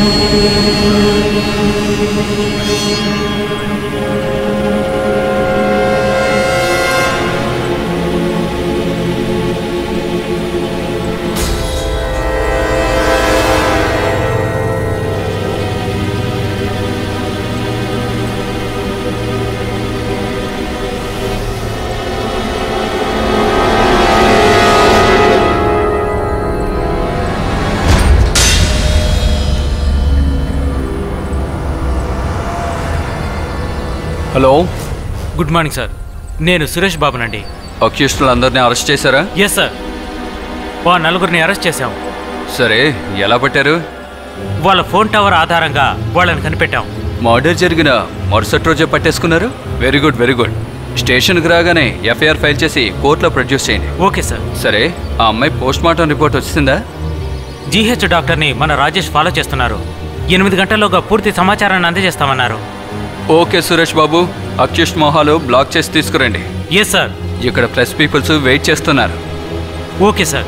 Hello good morning sir నేను సురేష్ బాబునండి అక్యూస్టులు అందరినీ arrest చేశారా ఎస్ సార్ వా నలుగురిని అరెస్ట్ చేశాం సరే ఎలా పట్టారు వాళ్ళ ఫోన్ టవర్ ఆధారంగా వాళ్ళని కనిపెట్టాం మర్డర్ జరిగిన మరుసటి రోజే పట్టేసుకున్నారు వెరీ గుడ్ వెరీ గుడ్ స్టేషన్కి రాగానే ఎఫ్ఐఆర్ ఫైల్ చేసి కోర్టులో ప్రొడ్యూస్ చేయండి ఓకే సార్ సరే ఆ అమ్మాయి పోస్ట్ మార్టం రిపోర్ట్ వచ్చిందా జీహెచ్ డాక్టర్ని మన రాజేష్ ఫాలో చేస్తున్నారు ఎనిమిది గంటల్లోగా పూర్తి సమాచారాన్ని అందజేస్తామన్నారు ఓకే సురేష్ బాబు అక్యూస్ట్ మొహాలు బ్లాక్ చేసి తీసుకురండి ఎస్ సార్ ఇక్కడ ప్రెస్ పీపుల్స్ వెయిట్ చేస్తున్నారు ఓకే సార్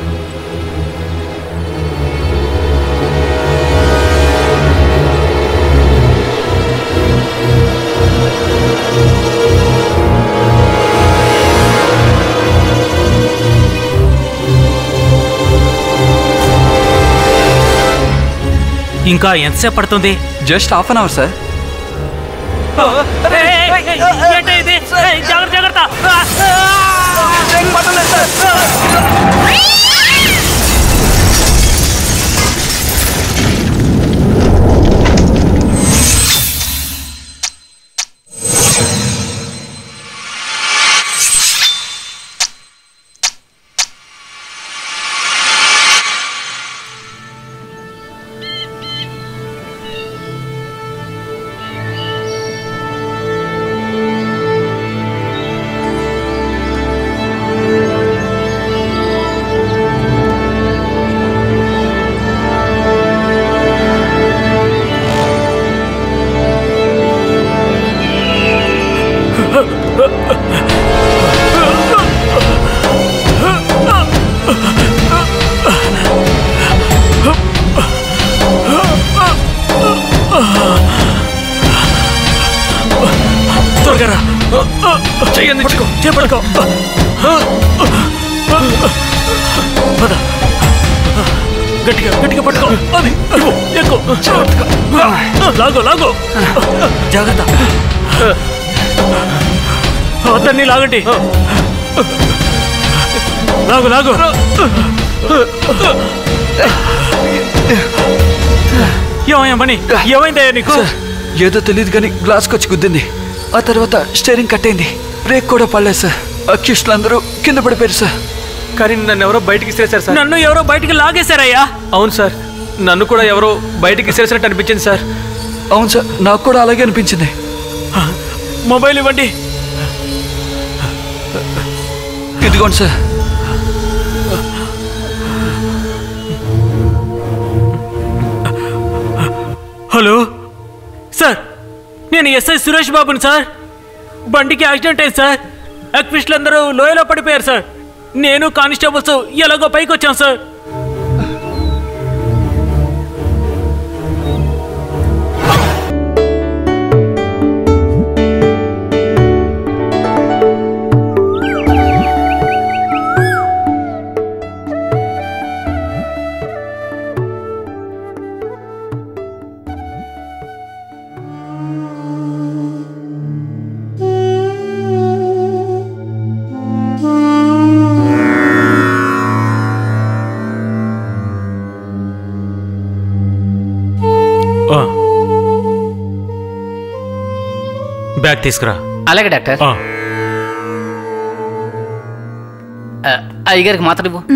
ఇంకా ఎంతసేపు పడుతుంది just half an hour sir జాగ్రత్త జాగ్రత్త త్వరగా రా చెయ్యండి పట్టుకో చేపట్టుకో పద గట్టిగా గట్టిగా పట్టుకో అది ఇవ్వు, ఎక్కు లాగో లాగో జాగ్రత్త అతన్ని లాగండి లాగు లాగు ఏమయ్యా పని ఏమైందయ్యా నీకు ఏదో తెలియదు కానీ గ్లాస్కి వచ్చి గుద్దింది ఆ తర్వాత స్టీరింగ్ కట్టయింది బ్రేక్ కూడా పడలేదు సార్ అక్యూస్టులు అందరూ కింద పడిపోయారు సార్ కానీ నన్ను ఎవరో బయటికి ఇసిరేశారు సార్ నన్ను ఎవరో బయటికి లాగేశారయ్యా అవును సార్ నన్ను కూడా ఎవరో బయటికి ఇసిరేసినట్టు అనిపించింది సార్ అవును సార్ నాకు కూడా అలాగే అనిపించింది మొబైల్ ఇవ్వండి ఇదిగోండి సార్ హలో సార్ నేను ఎస్ఐ సురేష్ బాబుని సార్ బండికి యాక్సిడెంట్ అయింది సార్ యాక్టివిస్టులు అందరూ లోయలో పడిపోయారు సార్ నేను కానిస్టేబుల్స్ ఎలాగో పైకి వచ్చాం సార్ ఆ. బ్యాగ్ తీసుకురా అలాగే డాక్టర్ ఆ. ఆ, అయ్యగారికి మాత్రం ఇవ్వు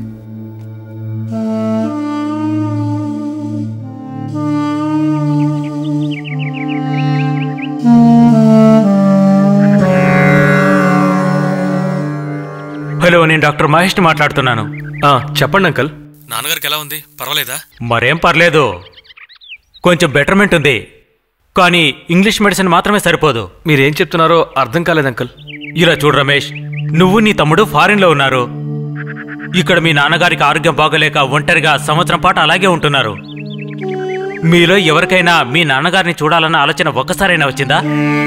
హలో నేను డాక్టర్ మహేష్ని మాట్లాడుతున్నాను ఆ, చెప్పండి అంకల్ నాన్నగారికి ఎలా ఉంది పర్వాలేదా మరేం పర్లేదు కొంచెం బెటర్మెంట్ ఉంది కానీ ఇంగ్లీష్ మెడిసిన్ మాత్రమే సరిపోదు మీరేం చెప్తున్నారో అర్థం కాలేదు అంకల్ ఇలా చూడు రమేష్ నువ్వు నీ తమ్ముడు ఫారిన్లో ఉన్నారు ఇక్కడ మీ నాన్నగారికి ఆరోగ్యం బాగోలేక ఒంటరిగా సంవత్సరం పాటు అలాగే ఉంటున్నారు మీలో ఎవరికైనా మీ నాన్నగారిని చూడాలన్న ఆలోచన ఒక్కసారైనా వచ్చిందా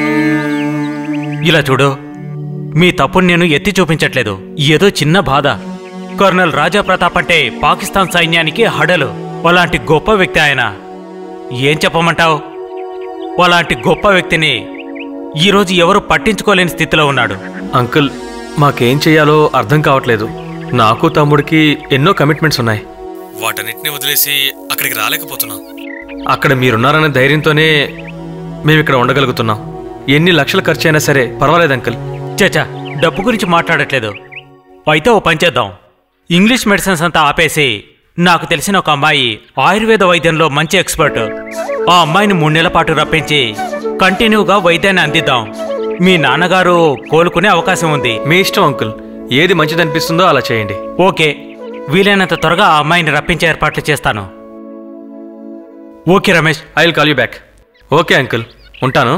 ఇలా చూడు మీ తప్పుని నేను ఎత్తి చూపించట్లేదు ఏదో చిన్న బాధ కర్నల్ రాజా ప్రతాప్ అంటే పాకిస్తాన్ సైన్యానికి హడలు అలాంటి గొప్ప వ్యక్తి ఆయన ఏం చెప్పమంటావు అలాంటి గొప్ప వ్యక్తిని ఈరోజు ఎవరు పట్టించుకోలేని స్థితిలో ఉన్నాడు అంకుల్ మాకేం చేయాలో అర్థం కావట్లేదు నాకు తమ్ముడికి ఎన్నో కమిట్మెంట్స్ ఉన్నాయి వాటన్నిటిని వదిలేసి అక్కడికి రాలేకపోతున్నాం అక్కడ మీరున్నారనే ధైర్యంతోనే మేము ఇక్కడ ఉండగలుగుతున్నాం ఎన్ని లక్షలు ఖర్చు అయినా సరే పర్వాలేదు అంకుల్ చచా డబ్బు గురించి మాట్లాడట్లేదు అయితే ఓ పని చేద్దాం ఇంగ్లీష్ మెడిసిన్స్ అంతా ఆపేసి నాకు తెలిసిన ఒక అమ్మాయి ఆయుర్వేద వైద్యంలో మంచి ఎక్స్పర్ట్ ఆ అమ్మాయిని మూడు నెలల పాటు రప్పించి కంటిన్యూగా వైద్యాన్ని అందిద్దాం మీ నాన్నగారు కోలుకునే అవకాశం ఉంది మీ ఇష్టం అంకుల్ ఏది మంచిదనిపిస్తుందో అలా చేయండి ఓకే వీలైనంత త్వరగా ఆ అమ్మాయిని రప్పించే ఏర్పాట్లు చేస్తాను okay Ramesh I will call you back okay uncle ఉంటాను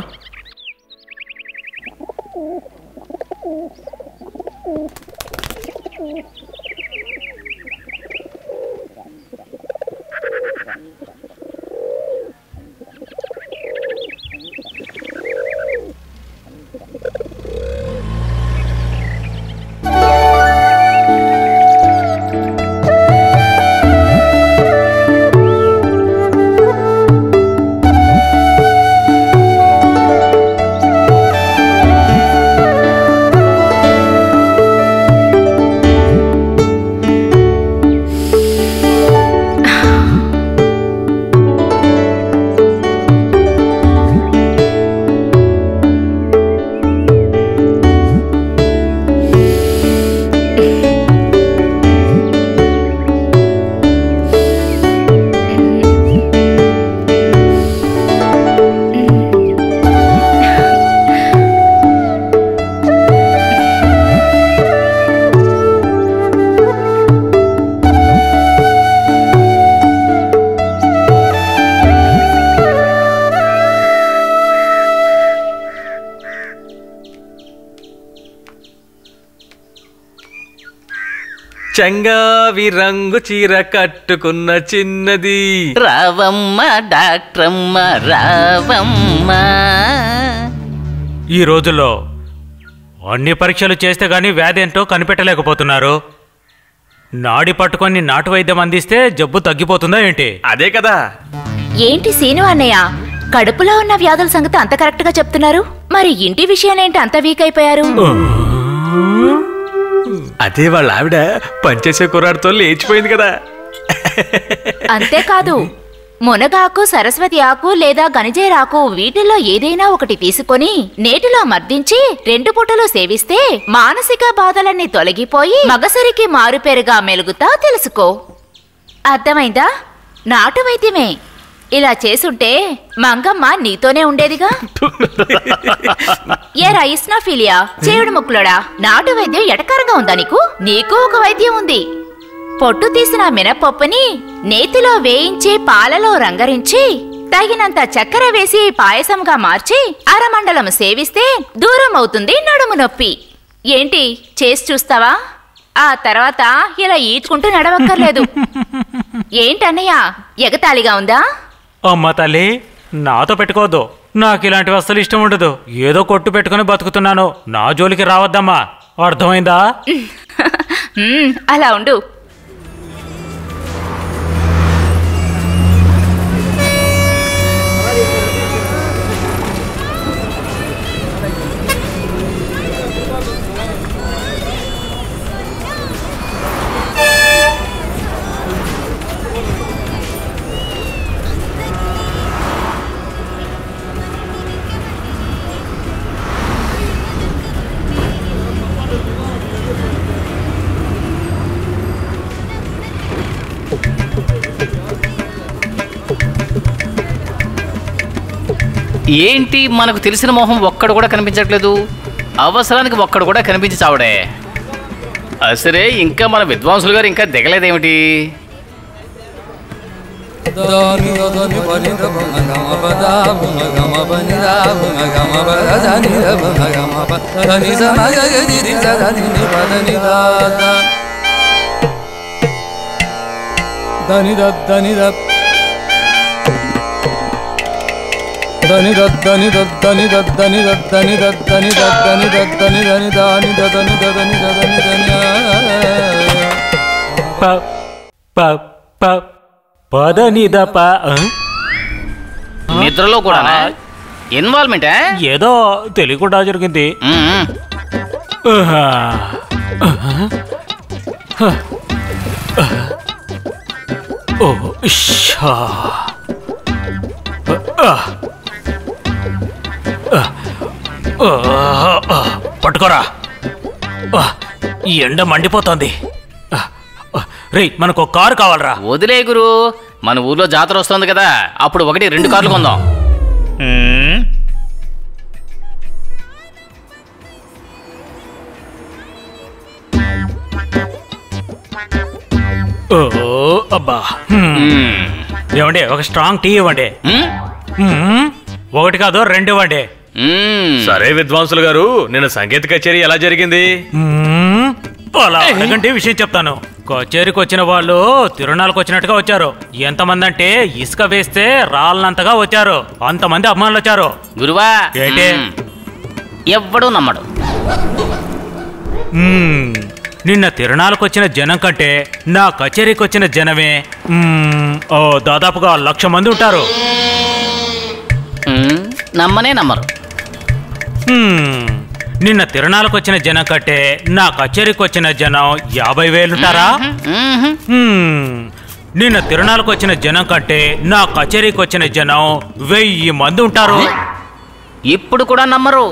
చంగావి రంగు చీర కట్టుకున్న చిన్నది రావమ్మ డాక్టరమ్మ రావమ్మ ఈ రోజుల్లో అన్ని పరీక్షలు చేస్తే గానీ వ్యాధి ఏంటో కనిపెట్టలేకపోతున్నారు నాడి పట్టుకొని నాటు వైద్యం అందిస్తే జబ్బు తగ్గిపోతుందా ఏంటి అదే కదా ఏంటి సీను అన్నయ్య కడుపులో ఉన్న వ్యాధుల సంగతి అంత కరెక్ట్ గా చెప్తున్నారు మరి ఇంటి విషయాలేంటి అంత వీక్ అయిపోయారు అదే వాళ్ళ ఆవిడ పనిచేసే కుర్రాడితో లేచిపోయింది కదా అంతేకాదు మునగాకు సరస్వతి ఆకు లేదా గనిజేరాకు వీటిల్లో ఏదైనా ఒకటి తీసుకొని నేటిలో మర్దించి రెండు పూటలు సేవిస్తే మానసిక బాధలన్నీ తొలగిపోయి మగసరికి మారుపేరుగా మెలుగుతా తెలుసుకో అర్థమైందా నాటు వైద్యమే ఇలా చేసుంటే మంగమ్మ నీతోనే ఉండేదిగా ఏరా ఇస్నాఫీలియా చేయుడు ముక్కులోడా నాటు వైద్యం ఎటకారంగా ఉందా నీకు నీకు ఒక వైద్యం ఉంది పొట్టు తీసిన మినపప్పుని నేతిలో వేయించి పాలలో రంగరించి తగినంత చక్కెర వేసి పాయసంగా మార్చి అరమండలం సేవిస్తే దూరం అవుతుంది నడుము నొప్పి ఏంటి చేసి చూస్తావా ఆ తర్వాత ఇలా ఈడ్చుకుంటూ నడవక్కర్లేదు ఏంటన్నయ్య ఎగతాళిగా ఉందా అమ్మ తల్లి నాతో పెట్టుకోవద్దు నాకు ఇలాంటివి అస్సలు ఇష్టం ఉండదు ఏదో కొట్టు పెట్టుకుని బతుకుతున్నాను నా జోలికి రావద్దమ్మా అర్థమైందా మ్మ్, అలా ఉండు ఏంటి మనకు తెలిసిన మొహం ఒక్కడు కూడా కనిపించట్లేదు అవసరానికి ఒక్కడు కూడా కనిపించి చావడే అసరే ఇంకా మన విద్వాంసులు గారు ఇంకా దిగలేదేమిటి దని దని దని దద్దని దద్దని దద్దని దద్దని దద్దని దద్దని దద్దని దని దాని దదని దదని దదని దని ప ప ప పదనిద ప ఆ? నిద్రలో కూడా ఇన్వాల్వ్మెంట్ ఏదో తెలియకుండా జరిగింది ఆహా. ఆహా. ఓ ఇషా. ఆ. ఆ. ఆ. పట్టుకోరా ఆ. ఈ ఎండ మండిపోతోంది ఆ. ఆ. రేయ్ మనకు ఒక కారు కావాలరా వదిలే గురు మన ఊర్లో జాతర వస్తుంది కదా అప్పుడు ఒకటి రెండు కార్లు కొందాం ఓ అబ్బా హ్మ్. ఏమండి ఒక స్ట్రాంగ్ టీ ఇవ్వండి హ్మ్. ఒకటి కాదు రెండు ఇవ్వండి సరే విద్వాంసులు గారు నిన్న సంగీత కచేరీ ఎలా జరిగింది హ్మ్. అలా అడగండి విషయం చెప్తాను కచేరీకి వచ్చిన వాళ్ళు తిరునాళ్ళకి వచ్చినట్టుగా వచ్చారు ఎంతమంది అంటే ఇసుక వేస్తే రాళ్ళనంతగా వచ్చారు అంతమంది అభిమానులు వచ్చారు గురువా ఏంటి? ఎవ్వడూ నమ్మడు మ్మ్. నిన్న తిరునాళ్ళకు వచ్చిన జనం కంటే నా కచేరీకి వచ్చిన జనమే మ్మ్, ఓ దాదాపుగా లక్ష మంది ఉంటారు మ్మ్. నమ్మనే నమ్మరు మ్మ్. నిన్న తిరునాళ్ళకు వచ్చిన జనం కంటే నా కచేరీకి వచ్చిన జనం యాభై వేలుంటారా మ్మ్. నిన్న తిరునాళ్ళకు వచ్చిన జనం కంటే నా కచేరీకి వచ్చిన జనం వెయ్యి మంది ఉంటారు ఇప్పుడు కూడా నమ్మరు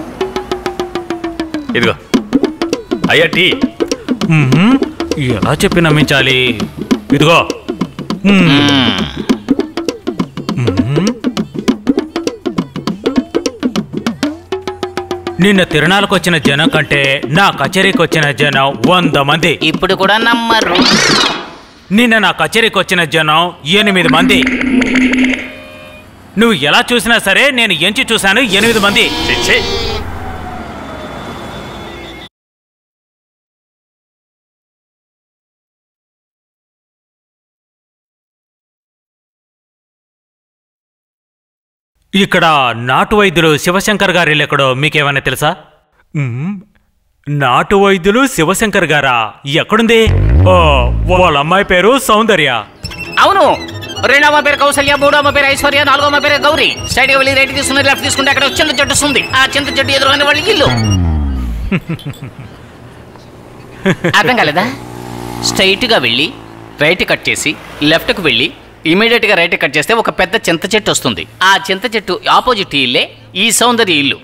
ఇదిగో అయ్యా టీ మ్మ్. ఎలా చెప్పి నమ్మించాలి ఇదిగో మ్మ్. మ్మ్. నిన్న తిరునాళ్ళకు వచ్చిన జనం కంటే నా కచేరీకి వచ్చిన జనం వంద మంది ఇప్పుడు కూడా నమ్మరు నిన్న నా కచేరీకి వచ్చిన జనం ఎనిమిది మంది నువ్వు ఎలా చూసినా సరే నేను ఎంచి చూశాను ఎనిమిది మంది ఇక్కడ నాటు వైద్యులు శివశంకర్ గారి ఇల్లు ఎక్కడో మీకేమైనా తెలుసా మ్మ్. నాటు వైద్యులు శివశంకర్ గారా ఎక్కడుంది ఓ వాళ్ళ అమ్మాయి పేరు సౌందర్య అవును రెండవ పేరు కౌసల్య మూడవ పేరు ఐశ్వర్య నాలుగవ పేరు గౌరీ సైడ్ గా వెళ్ళి రైట్ తీసుకుని లెఫ్ట్ తీసుకుంటే అక్కడ చింత చెట్టు వస్తుంది ఆ చింత చెట్టు ఎదురుగానే వాళ్ళ ఇల్లు అర్థం కాలేదా స్ట్రైట్ గా వెళ్ళి రైట్ కట్ చేసి లెఫ్ట్ కు వెళ్ళి ఇమీడియట్ గా రైట్ కట్ చేస్తే ఒక పెద్ద చింత చెట్టు వస్తుంది ఆ చింత చెట్టు ఆపోజిట్ ఇల్లే ఈ సౌందర్య ఇల్లు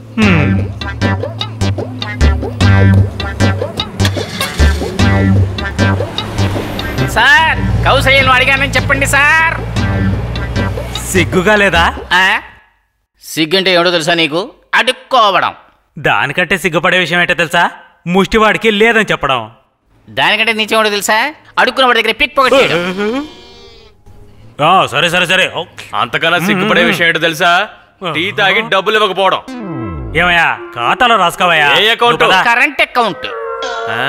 సార్ కౌసల్యను అడిగానని చెప్పండి సార్ సిగ్గుగా లేదా ఆ? సిగ్గంటే ఏమిటో తెలుసా నీకు అడుక్కోవడం దానికంటే సిగ్గుపడే విషయం ఏంటో తెలుసా ముష్టివాడికి లేదని చెప్పడం దానికంటే నీచేమిటో తెలుసా అడుక్కున్న వాడి దగ్గర పిక్ పాకెట్ చేయడం ఆ, సరే సరే సరే ఓ, అంతకన్నా సిగ్గుపడే విషయం ఏంటో తెలుసా టీ తాగి డబ్బులు ఇవ్వకపోవడం ఏమయ్యా ఖాతాలో రాసుకోవయ్యా ఏ అకౌంట్? నువ్వు పద. కరెంట్ అకౌంట్ ఆ?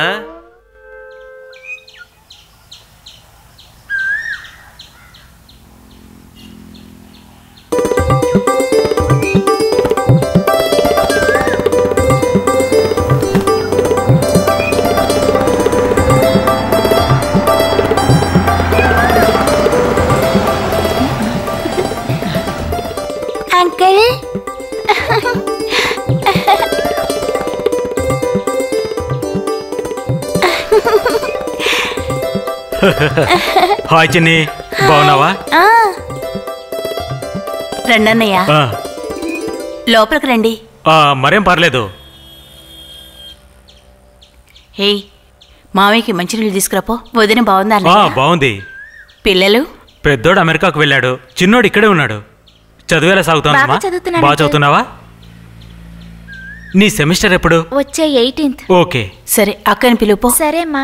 అంకుల్ హాయ్ చిన్ని బాగున్నావా రండన్నయ్య ఆ, లోపలికి రండి ఆ, మరేం పర్లేదు హే మామయ్యకి మంచినీళ్ళు తీసుకురాపో వదిన బాగుందా ఆ, అన్నయ్య? బాగుంది పిల్లలు పెద్దోడు అమెరికాకు వెళ్ళాడు చిన్నోడు ఇక్కడే ఉన్నాడు చదువేలా సాగుతోందమ్మా బాగా చదువుతున్నాను, బాగా అంకుల్. చదువుతున్నావా నీ సెమిస్టర్ ఎప్పుడు వచ్చే ఎయిటీన్త్ ఓకే సరే అక్కని పిలుపో సరే అమ్మా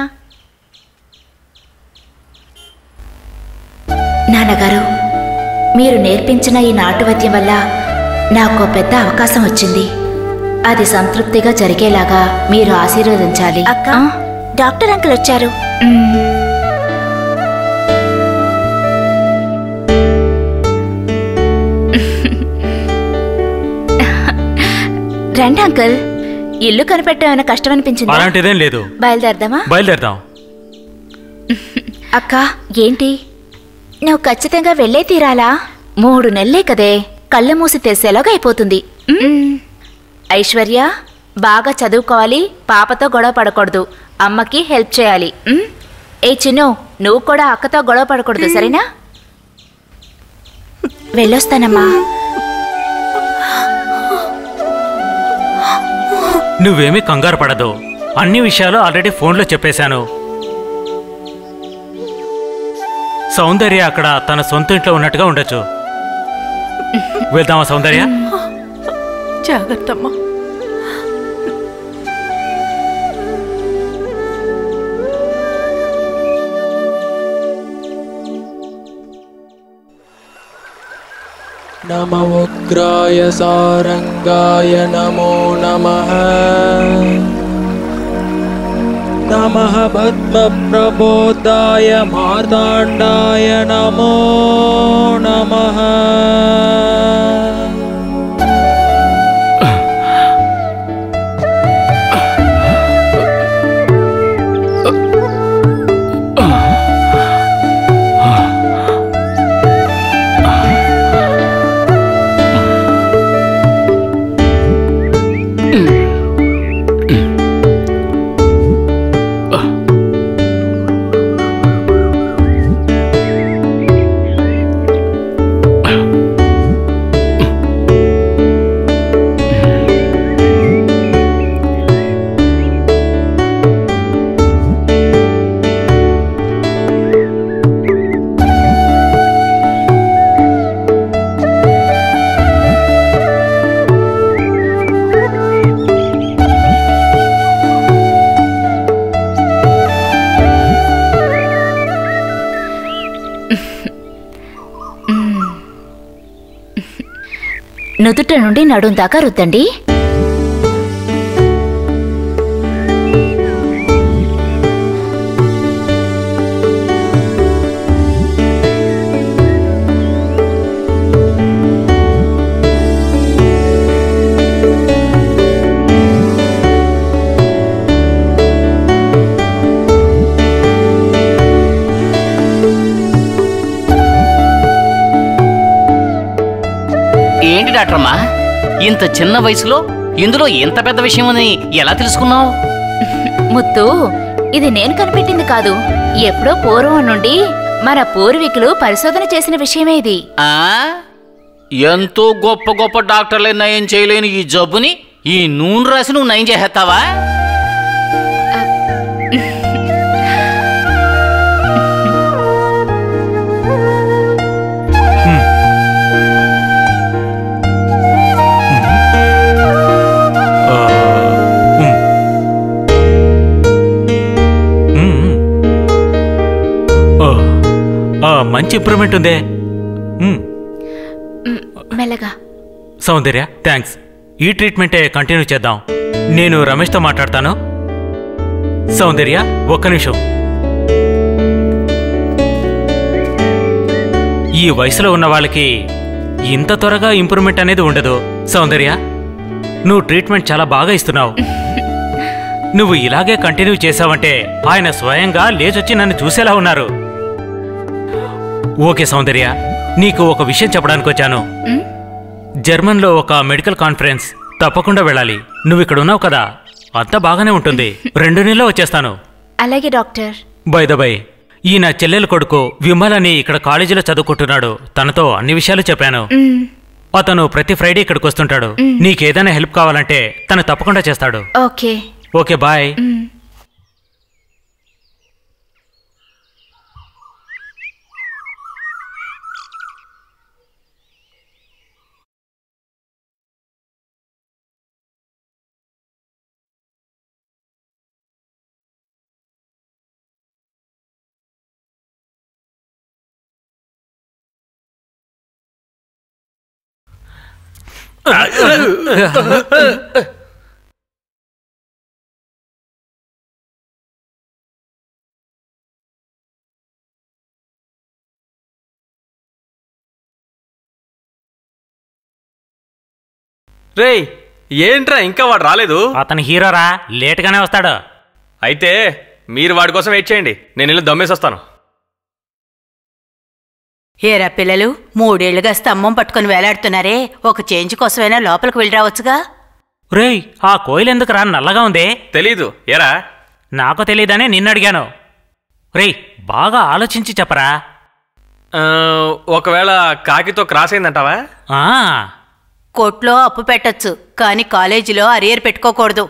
నాన్నగారు మీరు నేర్పించిన ఈ నాటువైద్యం వల్ల నాకు ఓ పెద్ద అవకాశం వచ్చింది అది సంతృప్తిగా జరిగేలాగా మీరు ఆశీర్వదించాలి అక్క డాక్టర్ అంకుల్ వచ్చారు రండి అంకుల్ ఇల్లు కనిపెట్టేమైనా కష్టం అనిపించింది అలాంటిదేం లేదు బయలుదేరదామా బయలుదేరదాం అక్క ఏంటి నువ్వు ఖచ్చితంగా వెళ్ళే తీరాలా మూడు నెలలే కదే కళ్ళు మూసి తెరిసేలాగా అయిపోతుంది మ్మ్. ఐశ్వర్య బాగా చదువుకోవాలి పాపతో గొడవ పడకూడదు అమ్మకి హెల్ప్ చేయాలి మ్మ్? ఏ చిన్ను నువ్వు కూడా అక్కతో గొడవ పడకూడదు సరేనా వెళ్ళొస్తానమ్మా నువ్వేమీ కంగారు పడదు అన్ని విషయాలు ఆల్రెడీ ఫోన్లో చెప్పేశాను సౌందర్య అక్కడ తన సొంత ఇంట్లో ఉన్నట్టుగా ఉండొచ్చు వెళ్దామా సౌందర్య జాగ్రత్త అమ్మా नम उग्राय सारङ्गाय नमो नमः नमः पद्मप्रबोधाय मार्ताण्डाय नमो नमः నుదుట నుండి నడుం దాకా రుద్దండి ఏంటి డాక్టర్ అమ్మా ఇంత చిన్న వయసులో ఇందులో ఇంత పెద్ద విషయం అని ఎలా తెలుసుకున్నావు ముత్తు ఇది నేను కనిపెట్టింది కాదు ఎప్పుడో పూర్వం నుండి మన పూర్వీకులు పరిశోధన చేసిన విషయమే ఇది ఆ ఎంతో గొప్ప గొప్ప డాక్టర్లే నయం చేయలేని ఈ జబ్బుని ఈ నూనె రాసి నువ్వు నయం చేసేస్తావా ఆ, ఉమ్. ఉమ్, ఉమ్. ఓ, ఆ, మంచి ఇంప్రూవ్మెంట్ ఉందే ఉమ్, మ్, మెల్లగా సౌందర్య థ్యాంక్స్ ఈ ట్రీట్మెంటే కంటిన్యూ చేద్దాం నేను రమేష్తో మాట్లాడతాను సౌందర్య ఒక్క నిమిషం ఈ వయసులో ఉన్న వాళ్ళకి ఇంత త్వరగా ఇంప్రూవ్మెంట్ అనేది ఉండదు సౌందర్య నువ్వు ట్రీట్మెంట్ చాలా బాగా ఇస్తున్నావు నువ్వు ఇలాగే కంటిన్యూ చేసావంటే ఆయన స్వయంగా లేచొచ్చి నన్ను చూసేలా ఉన్నారు ఓకే సౌందర్య నీకు ఒక విషయం చెప్పడానికి వచ్చాను మ్? జర్మన్లో ఒక మెడికల్ కాన్ఫరెన్స్ తప్పకుండా వెళ్ళాలి నువ్వు ఇక్కడ ఉన్నావు కదా అంతా బాగానే ఉంటుంది రెండు నెలల్లో వచ్చేస్తాను అలాగే డాక్టర్ బై ద బై ఈ నా చెల్లెలు కొడుకు విమల్ అని ఇక్కడ కాలేజీలో చదువుకుంటున్నాడు తనతో అన్ని విషయాలు చెప్పాను మ్, అతను ప్రతి ఫ్రైడే ఇక్కడికి వస్తుంటాడు నీకేదైనా హెల్ప్ కావాలంటే తను తప్పకుండా చేస్తాడు ఓకే ఓకే బాయ్ మ్. రేయ్ ఏంట్రా ఇంకా వాడు రాలేదు అతను హీరోరా లేట్గానే వస్తాడు అయితే మీరు వాడి కోసం వెయిట్ చేయండి నేను వెళ్ళి దమ్మేసి వస్తాను ఏరా పిల్లలు మూడేళ్లుగా స్తంభం పట్టుకుని వేలాడుతున్నారే ఒక చేంజ్ కోసమైనా లోపలికి వెళ్ళి రావచ్చుగా రేయ్ ఆ కోయిల్ ఎందుకురా నల్లగా ఉంది తెలీదు ఎరా నాకు తెలియదని నిన్ను అడిగాను రేయ్ బాగా ఆలోచించి చెప్పరా ఆ, ఒకవేళ కాకితో క్రాస్ అయిందంటావా ఆ, కోర్టులో అప్పు పెట్టొచ్చు కానీ కాలేజీలో అరియర్ పెట్టుకోకూడదు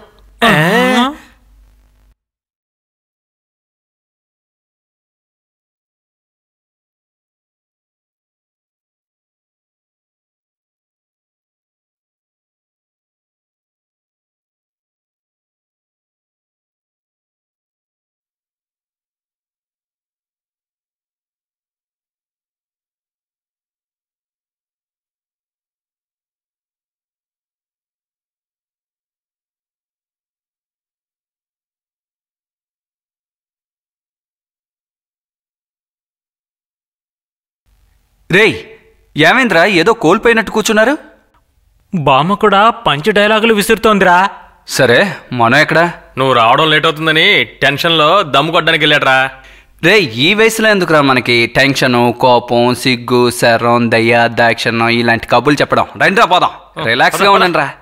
రేయ్ ఏమైందిరా ఏదో కోల్పోయినట్టు కూర్చున్నారు బామ్మ కూడా పంచి డైలాగులు విసురుతోందిరా సరే మనం ఎక్కడా నువ్వు రావడం లేట్ అవుతుందని టెన్షన్లో దమ్ము కొట్టడానికి వెళ్ళాడరా రే ఈ వయసులో ఎందుకురా మనకి టెన్షను కోపం సిగ్గు శరం దయ్య దాక్షణం ఇలాంటి కబుర్లు చెప్పడం రండిరా పోదాం రిలాక్స్గా ఉండండి రా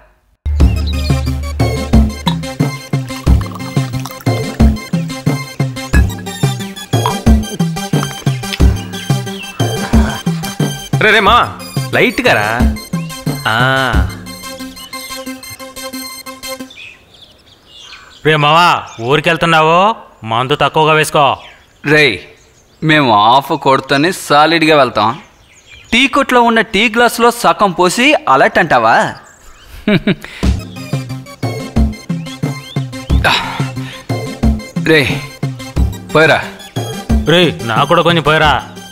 రే రే మా లైట్గా రా ఆ, రే మావా ఊరికెళ్తున్నావు మందు తక్కువగా వేసుకో రేయ్ మేము ఆఫ్ కొడుతూనే సాలిడ్గా వెళ్తాం టీ కొట్లో ఉన్న టీ గ్లాస్లో సగం పోసి అలర్ట్ అంటావా రే పోయరా రే నాకు కూడా కొంచెం పోయరా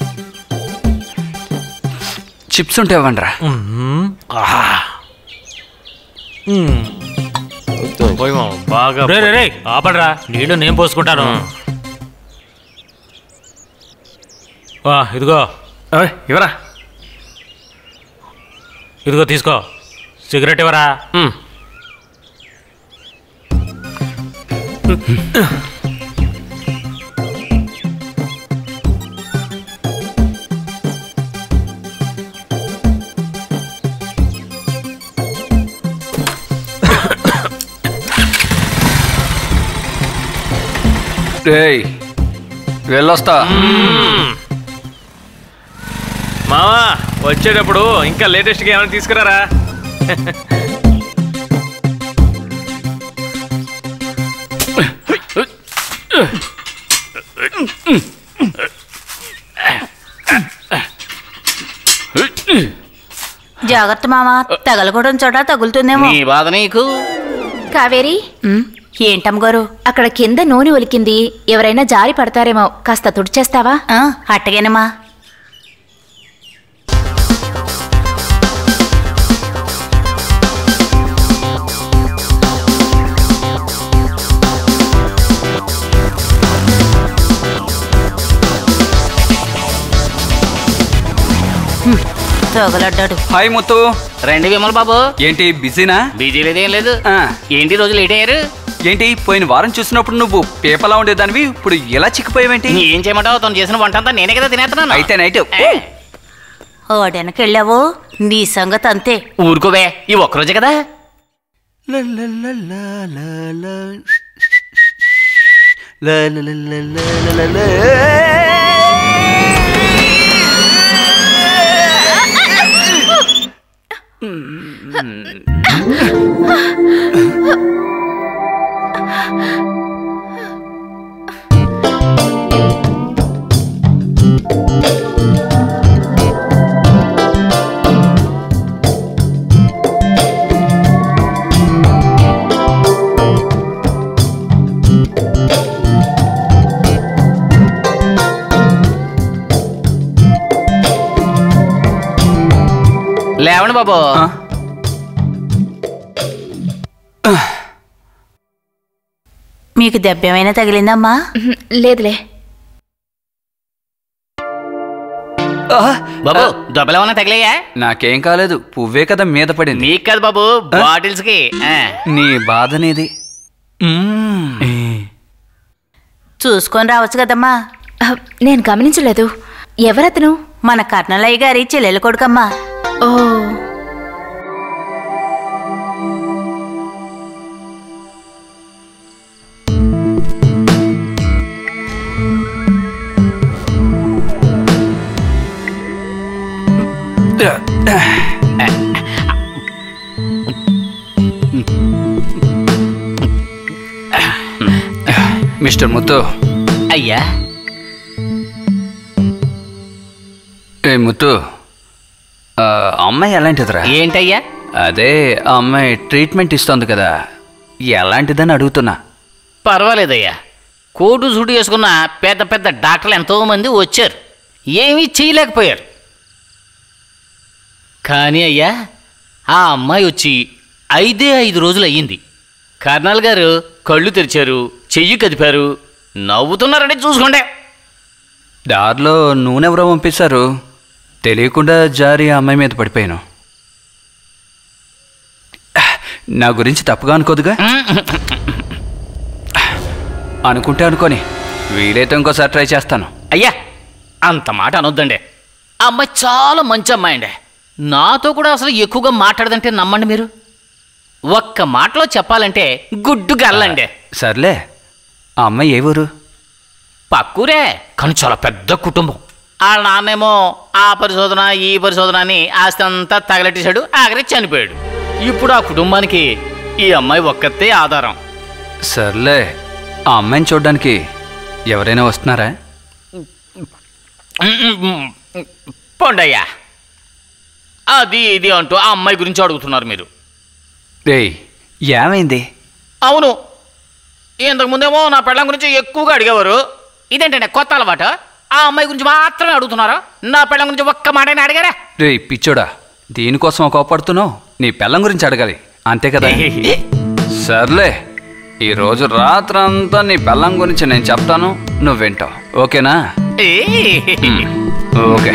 చిప్స్ ఉంటే ఇవ్వండి రా మ్మ్. ఆహా. మ్మ్. పోయి మామ, బాగా రే రే రే ఆపడరా నీళ్లు నేను పోసుకుంటాను ఆ, ఇదిగో ఓయ్, ఇవరా ఇదిగో తీసుకో సిగరెట్ ఇవ్వరా ఉమ్. రేయ్ వెళ్ళొస్తా మావా వచ్చేటప్పుడు ఇంకా లేటెస్ట్గా ఏమైనా తీసుకురారా జాగ్రత్త మామా తగలకూడని చోట తగులుతుందేమో నీ బాధ నీకు కావేరి ఉమ్, ఏంటమ్మ గారు అక్కడ కింద నూనె ఒలికింది ఎవరైనా జారి పడతారేమో కాస్త తుడిచేస్తావా ఆ, అట్టగేనమ్మా హ్మ్, తగలడ్డాడు హాయ్ ముత్తు రండి విమల్ బాబు ఏంటి బిజీనా బీజీ లేదేం లేదు ఆ, ఏంటి రోజు లేట్ అయ్యారు ఏంటి పోయిన వారం చూసినప్పుడు నువ్వు పేపలా ఉండేదానివి ఇప్పుడు ఎలా చిక్కిపోయావేంటి ఏం చేయమంటావు తను చేసిన వంట అంతా నేనే కదా తినేస్తున్నాను అయితే నైట్ ఏ, ఓడెనకెళ్ళావు నీ సంగతి అంతే ఊరుకోవే ఈ ఒక్కరోజే కదా లేవండి బాబు ఆ? మీకు దెబ్బ ఏమైనా తగిలిందమ్మా ఉహుం, లేదులే బాబు దెబ్బలేమన్నా తగిలాయా నాకేం కాలేదు పువ్వే కదా మీద పడింది నీకు కాదు బాబు బాటిల్స్ కి ఆ. నీ బాధనేది మ్మ్. చూసుకొని రావచ్చు కదమ్మా ఆ, నేను గమనించలేదు ఎవరతను మన కర్ణలయ్య గారి చెల్లెలు కొడుకమ్మా ఓ మిస్టర్ ముత్తు అయ్యా ఏ ముత్తు ఆ, అమ్మాయి ఎలాంటిదిరా ఏంటయ్యా అదే ఆ అమ్మాయి ట్రీట్మెంట్ ఇస్తోంది కదా ఎలాంటిదని అడుగుతున్నా పర్వాలేదయ్యా కోటు సూటు వేసుకున్న పెద్ద పెద్ద డాక్టర్లు ఎంతో మంది వచ్చారు ఏమీ చేయలేకపోయారు కానీ అయ్యా ఆ అమ్మాయి వచ్చి ఐదే ఐదు రోజులు అయ్యింది కర్నల్ గారు కళ్ళు తెరిచారు చెయ్యి కదిపారు నవ్వుతున్నారంటే చూసుకోండి దారిలో నూనెవరో పంపిస్తారు తెలియకుండా జారి ఆ అమ్మాయి మీద పడిపోయాను నా గురించి తప్పుగా అనుకోదుగా అనుకుంటే అనుకోని వీలైతే ఇంకోసారి ట్రై చేస్తాను అయ్యా అంత మాట అనొద్దండి ఆ అమ్మాయి చాలా మంచి అమ్మాయి అండి నాతో కూడా అసలు ఎక్కువగా మాట్లాడదంటే నమ్మండి మీరు ఒక్క మాటలో చెప్పాలంటే గుడ్డు గల్లండి సర్లే ఆ అమ్మాయి ఏ ఊరు పక్కూరే కానీ చాలా పెద్ద కుటుంబం వాళ్ళ నాన్నేమో ఆ పరిశోధన ఈ పరిశోధన అని ఆస్తి అంతా తగలెట్టేశాడు ఆఖరి చనిపోయాడు ఇప్పుడు ఆ కుటుంబానికి ఈ అమ్మాయి ఒక్కతే ఆధారం సర్లే ఆ అమ్మాయిని చూడడానికి ఎవరైనా వస్తున్నారా పొండయ్యా అది ఇది అంటూ ఆ అమ్మాయి గురించి అడుగుతున్నారు మీరు ఏయ్ ఏమైంది అవును ఇంతకు ముందేమో నా పెళ్ళం గురించి ఎక్కువగా అడిగేవారు ఇదేంటండి కొత్త అలవాటు ఆ అమ్మాయి గురించి మాత్రమే అడుగుతున్నారు నా పెళ్ళం గురించి ఒక్క మాటైనా అడిగారా రేయ్ పిచ్చోడా దీనికోసం కోపడుతున్నావు నీ పిల్లం గురించి అడగాలి అంతే కదా సర్లే ఈరోజు రాత్రంతా నీ పిల్లం గురించి నేను చెప్తాను నువ్వు వింటావు ఓకేనా మ్, ఓకే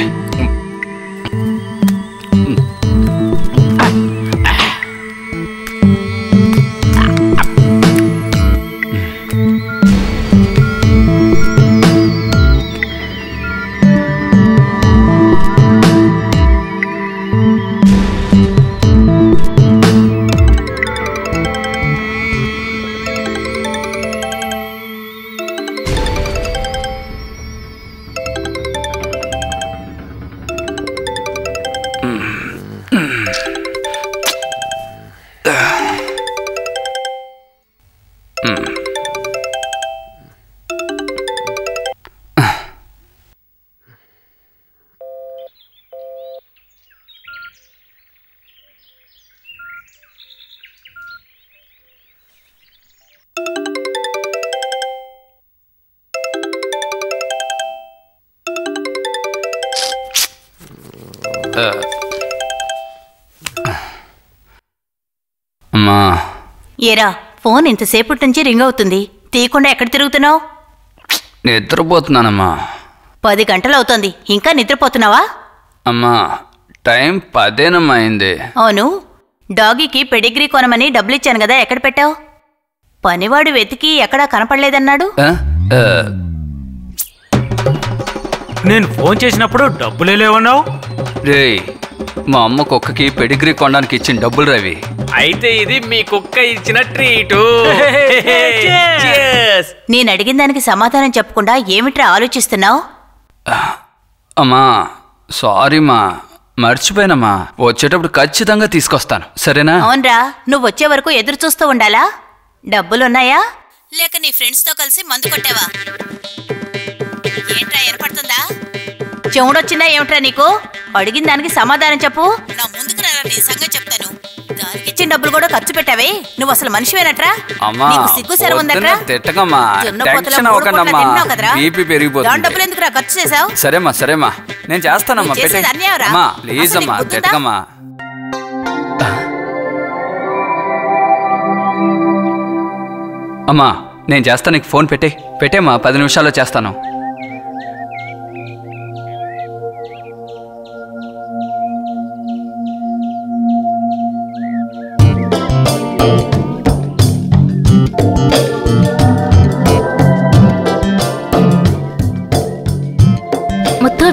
అమ్మా ఏరా ఫోన్ ఇంతసేపటి నుంచి రింగ్ అవుతుంది తీయకుండా ఎక్కడ తిరుగుతున్నావు నిద్రపోతున్నానమ్మా పది గంటలు అవుతోంది ఇంకా నిద్రపోతున్నావా అమ్మా టైం పదేనమ్మా అయింది అవును డాగీకి పెడిగ్రీ కొనమని డబ్బులు ఇచ్చాను కదా ఎక్కడ పెట్టావు పనివాడు వెతికి ఎక్కడా కనపడలేదన్నాడు ఆ? ఆ, నేను ఫోన్ చేసినప్పుడు డబ్బులే లేవన్నావు రేయ్ మా అమ్మ కుక్కకి పెడిగ్రీ కొనడానికి ఇచ్చిన డబ్బులు రవి అయితే ఇది మీ కుక్క ఇచ్చిన ట్రీటు నేను అడిగిన దానికి సమాధానం చెప్పకుండా ఏమిట్రా ఆలోచిస్తున్నావు అమ్మా సారీ మా మర్చిపోయానమ్మా వచ్చేటప్పుడు ఖచ్చితంగా తీసుకొస్తాను సరేనా అవునరా నువ్వు వచ్చే వరకు ఎదురు చూస్తూ ఉండాలా డబ్బులున్నాయా లేక నీ ఫ్రెండ్స్తో కలిసి మందు కొట్టావా ఏంట్రా ఏర్పడుతుందా చెవుడొచ్చిందా ఏమిట్రా నీకు అడిగిన దానికి సమాధానం చెప్పు నా ముందుకు రా నీ సంగతి చెప్తాను దానికి ఇచ్చిన డబ్బులు కూడా ఖర్చు పెట్టావే నువ్వు అసలు మనిషివేనట్రా అమ్మా నీకు సిగ్గు శరం ఉందట్రా పొద్దున్నే తిట్టకమ్మా దున్నపోతులా టెన్షన్ మూడు అవ్వకండమ్మా పూట్ల తిన్నావు కదరా? బీపీ దాని పెరిగిపోతుంది డబ్బులు ఎందుకురా ఖర్చు చేసావు సరేమ్మా సరేమ్మా నేను చేస్తానమ్మా నువ్వు చేసేది పెట్టే అన్యాయంరా? అమ్మా ప్లీజ్ అసలు అమ్మా నీకు బుద్ధుందా? తిట్టకమ్మా అమ్మా నేను చేస్తా నీకు ఫోన్ పెట్టే పెట్టేమ్మా పది నిమిషాల్లో చేస్తాను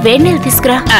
వేడి నీళ్ళు తీసుకురా ఆ,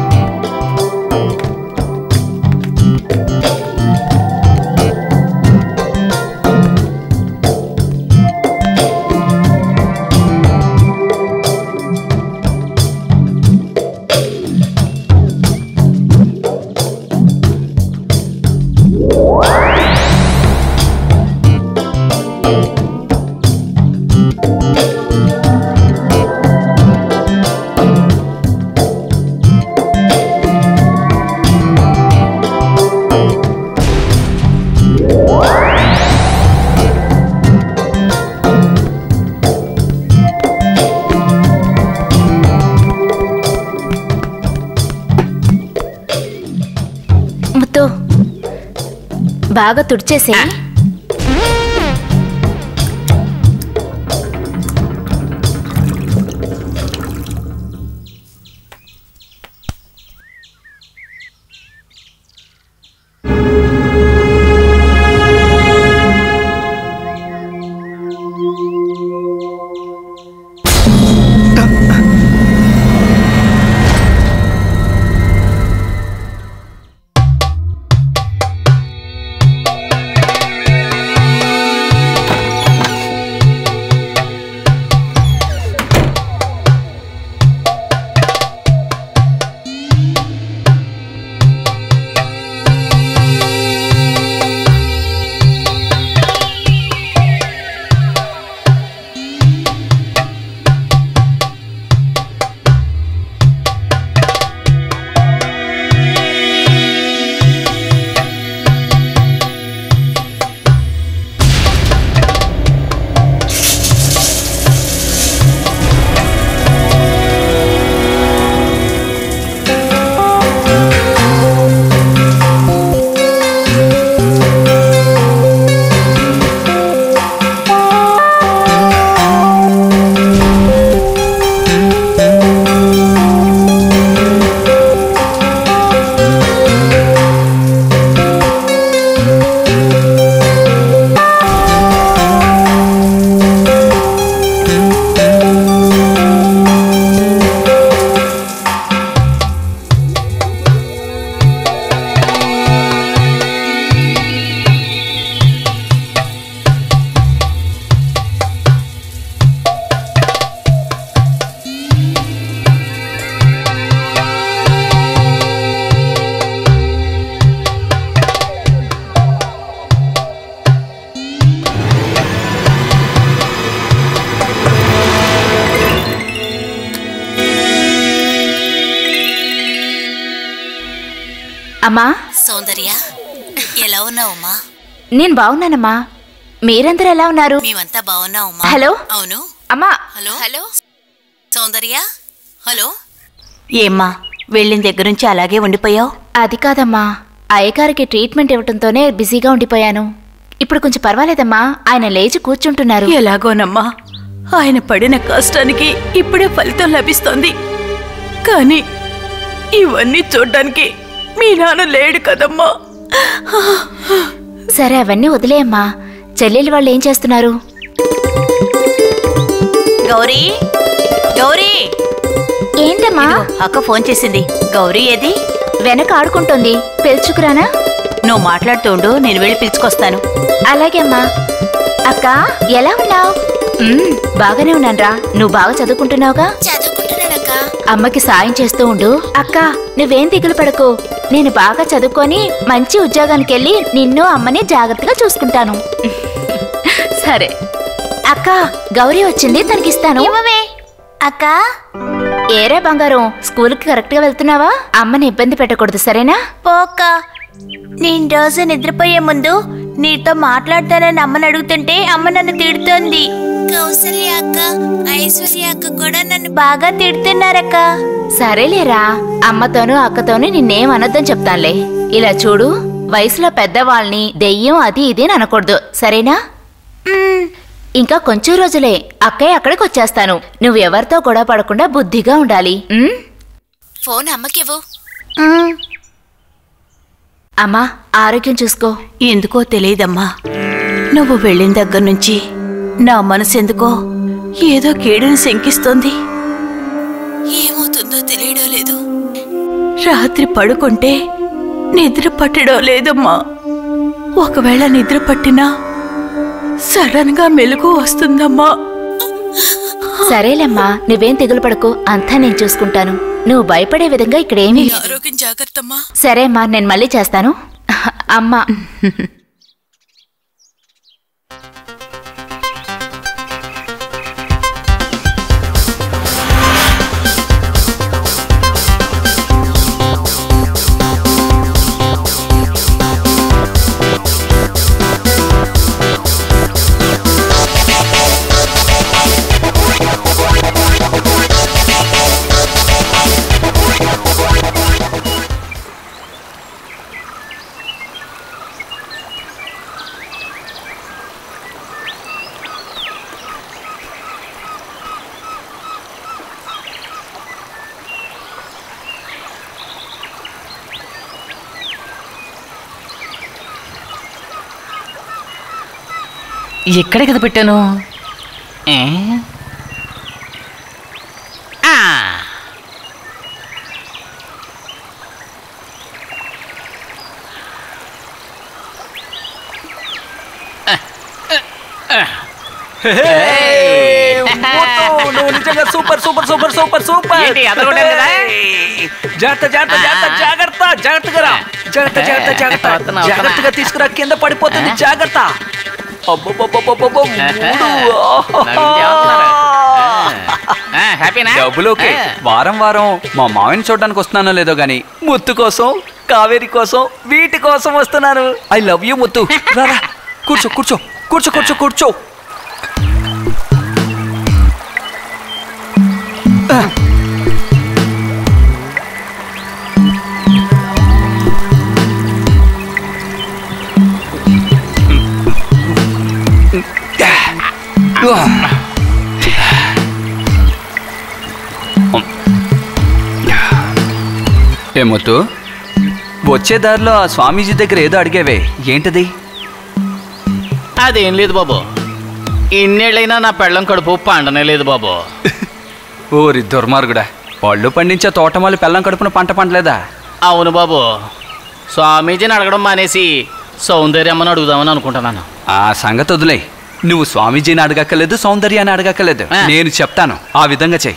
ముత్తు బాగా తుడిచేసే అమ్మా సౌందర్య ఎలా ఉన్నావమ్మా నేను బాగున్నానమ్మా మీరందరూ ఎలా ఉన్నారు మేమంతా బాగున్నావమ్మా హలో అవును అమ్మా హలో హలో సౌందర్య హలో ఏమ్మా వెళ్ళిన దగ్గర నుంచి అలాగే ఉండిపోయావు అది కాదమ్మా అయ్యగారికి ట్రీట్మెంట్ ఇవ్వటంతోనే బిజీగా ఉండిపోయాను ఇప్పుడు కొంచెం పర్వాలేదమ్మా ఆయన లేచి కూర్చుంటున్నారు ఎలాగోనమ్మా ఆయన పడిన కష్టానికి ఇప్పుడే ఫలితం లభిస్తోంది కానీ ఇవన్నీ చూడ్డానికి మీ నాన్న లేడు కదమ్మా సరే అవన్నీ వదిలేయమ్మా చెల్లెలు వాళ్ళు ఏం చేస్తున్నారు గౌరీ గౌరీ ఏంటమ్మా అక్క ఫోన్ చేసింది గౌరీ ఏది వెనక ఆడుకుంటోంది పిలుచుకురానా నువ్వు మాట్లాడుతూ ఉండు నేను వెళ్ళి పిలుచుకొస్తాను అలాగే అమ్మా అక్క ఎలా ఉన్నావు బాగానే ఉన్నాన్రా నువ్వు బాగా చదువుకుంటున్నావుగా చదువుకుంటున్నానక్క అమ్మకి సాయం చేస్తూ ఉండు అక్క నువ్వేం దిగులు పడకు నేను బాగా చదువుకొని మంచి ఉద్యోగానికి వెళ్ళి నిన్ను అమ్మని జాగ్రత్తగా చూసుకుంటాను సరే అక్క గౌరీ వచ్చింది తనకిస్తాను అక్క ఏరా బంగారం స్కూల్కి కరెక్ట్ గా వెళ్తున్నావా అమ్మని ఇబ్బంది పెట్టకూడదు సరేనా పోక నేను రోజు నిద్రపోయే ముందు నీతో మాట్లాడతానని అమ్మని అడుగుతుంటే అమ్మ నన్ను తిడుతోంది కౌసల్య అక్క ఐశ్వర్య అక్క కూడా నన్ను బాగా తిడుతున్నారక్క సరేలేరా అమ్మతోనూ అక్కతోనూ నిన్నేం అనొద్దని చెప్తానులే ఇలా చూడు వయసులో పెద్దవాళ్ళని దెయ్యం అది ఇది అని అనకూడదు సరేనా ఇంకా కొంచెం రోజులే అక్కయ్య అక్కడికి వచ్చేస్తాను నువ్వు ఎవరితో గొడవ పడకుండా బుద్ధిగా ఉండాలి ఉమ్? ఫోన్ అమ్మకివ్వు అమ్మా ఆరోగ్యం చూసుకో ఎందుకో తెలియదమ్మా నువ్వు వెళ్ళిన దగ్గర నుంచి నా మనసు ఎందుకో ఏదో కీడుని శంకిస్తోంది ఏమవుతుందో జరుగుతుందో తెలియడం లేదు రాత్రి పడుకుంటే నిద్ర పట్టడం లేదమ్మా ఒకవేళ నిద్ర పట్టినా సడన్ గా మెలకు వస్తుందమ్మా సరేలేమ్మా నువ్వేం తెగులు పడకు అంతా నేను చూసుకుంటాను నువ్వు భయపడే విధంగా ఇక్కడ ఏమీ లేదు. ఆరోగ్యం జాగ్రత్తమ్మా సరే అమ్మా నేను మళ్ళీ చేస్తాను అమ్మా ఎక్కడ కదా పెట్టాను ఏ? ఆ. నువ్వు నిజంగా super super super super super ఏంటి, అదరగొట్టాను కదా? జాగ్రత్త జాగ్రత్త జాగ్రత్త జాగ్రత్త జాగ్రత్తగా రా జాగ్రత్త జాగ్రత్త జాగ్రత్త వస్తున్నా, వస్తున్నా. జాగ్రత్తగా తీసుకురా కింద పడిపోతుంది జాగ్రత్త అబ్బబ్బబ్బబ్బబ్బబ్బ, మూడు. నవ్వించి ఏమంటున్నారు? ఆ, హ్యాపీనా డబ్బులు ఓకే ఆ. వారం వారం మా మావిని చూడడానికి వస్తున్నానో లేదో గాని ముత్తు కోసం కావేరి కోసం వీటి కోసం వస్తున్నాను ఐ లవ్ యూ ముత్తు రా, రా. కూర్చో కూర్చో కూర్చో కూర్చో కూర్చో ఏ ముత్తు వచ్చే దారిలో ఆ స్వామీజీ దగ్గర ఏదో అడిగేవే ఏంటది అదేం లేదు బాబు ఇన్నేళ్ళైనా నా పెళ్ళం కడుపు పండనే లేదు బాబు ఓరి దుర్మార్గుడా పళ్ళు పండించే తోటమాలి పెళ్ళం కడుపున పంట పండలేదా అవును బాబు స్వామీజీని అడగడం మానేసి సౌందర్యమ్మని అడుగుదామని అనుకుంటున్నాను ఆ సంగతి వదిలే నువ్వు స్వామీజీని అడగక్కర్లేదు సౌందర్యాన్ని అడగక్కర్లేదు ఆ. నేను చెప్తాను ఆ విధంగా చెయ్యి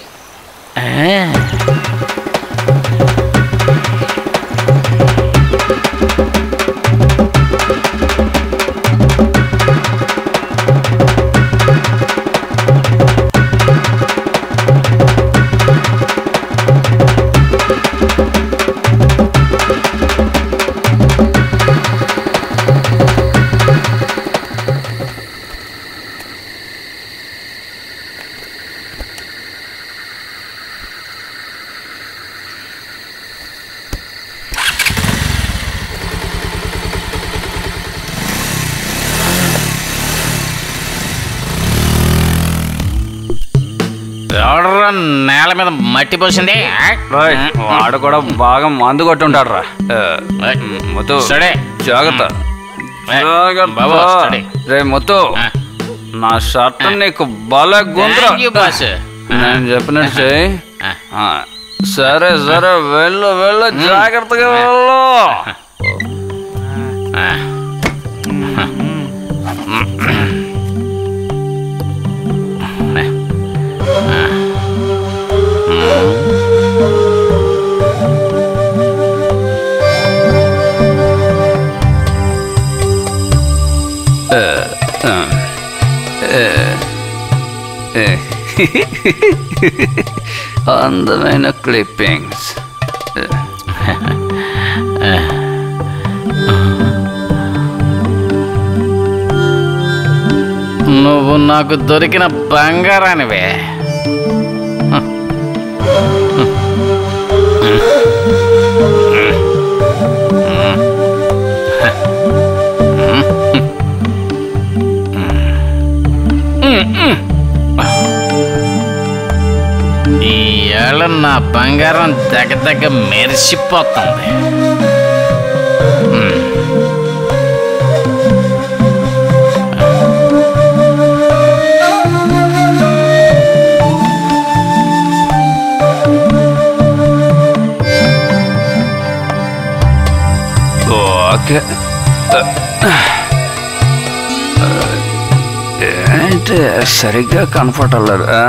ఎవడ్రా నేల మీద మట్టి పోసింది రాయ్, వాడు కూడా బాగా మందు కొట్టుంటాడు రా ఏయ్, ముత్తు సరే. జాగ్రత్త ఏయ్, జాగ్రత్త బాబు, సరే. రే ముత్తు ఆ. నా షర్ట్ నీకు భలే గుంద్రా Thank you, boss. నేను చెప్పినట్టు చెయ్యి ఆ. ఆ, సరే సరే వెళ్ళు వెళ్ళు జాగ్రత్తగా వెళ్ళు ఆ. అందమైన క్లిప్పింగ్స్ నువ్వు నాకు దొరికిన బంగారానివే ఈ ఏళ్ళ నా బంగారం దగ్గ దగ్గ మెరిసిపోతుంది ఓకే ఏంటి సరిగ్గా కనపడలేదు ఆ.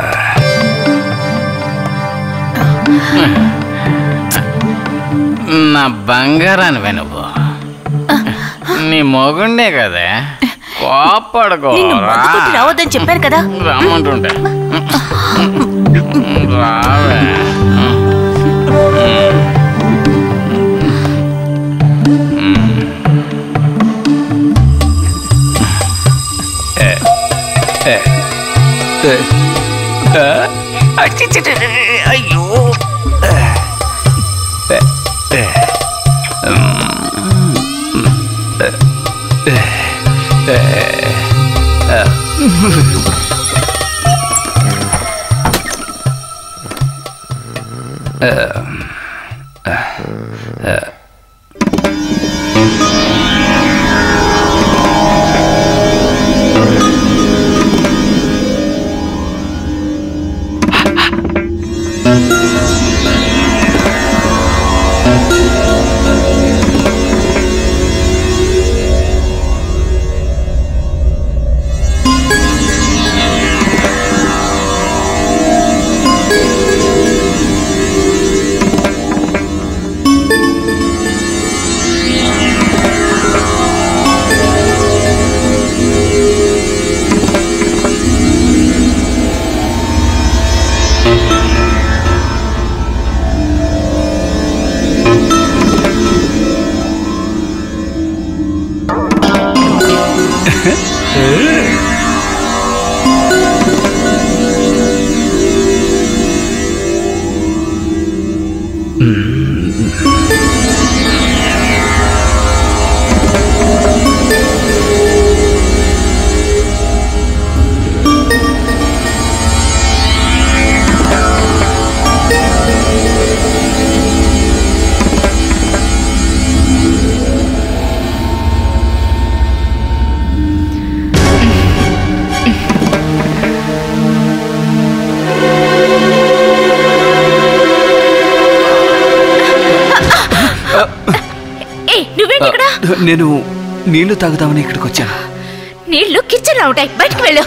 నా బంగారానివే నువ్వు నీ మొగుండే కదా కోపడుకో నిన్ను మొత్తుకుంటూ రావద్దని చెప్పాను కదా రమ్మంటుంటే రావే అయ్యో ఏ నువ్వేంటి ఇక్కడ నేను నీళ్లు తాగుదామని ఇక్కడికి వచ్చాను నీళ్లు కిచెన్ లో ఉంటాయి బయటికి వెళ్ళు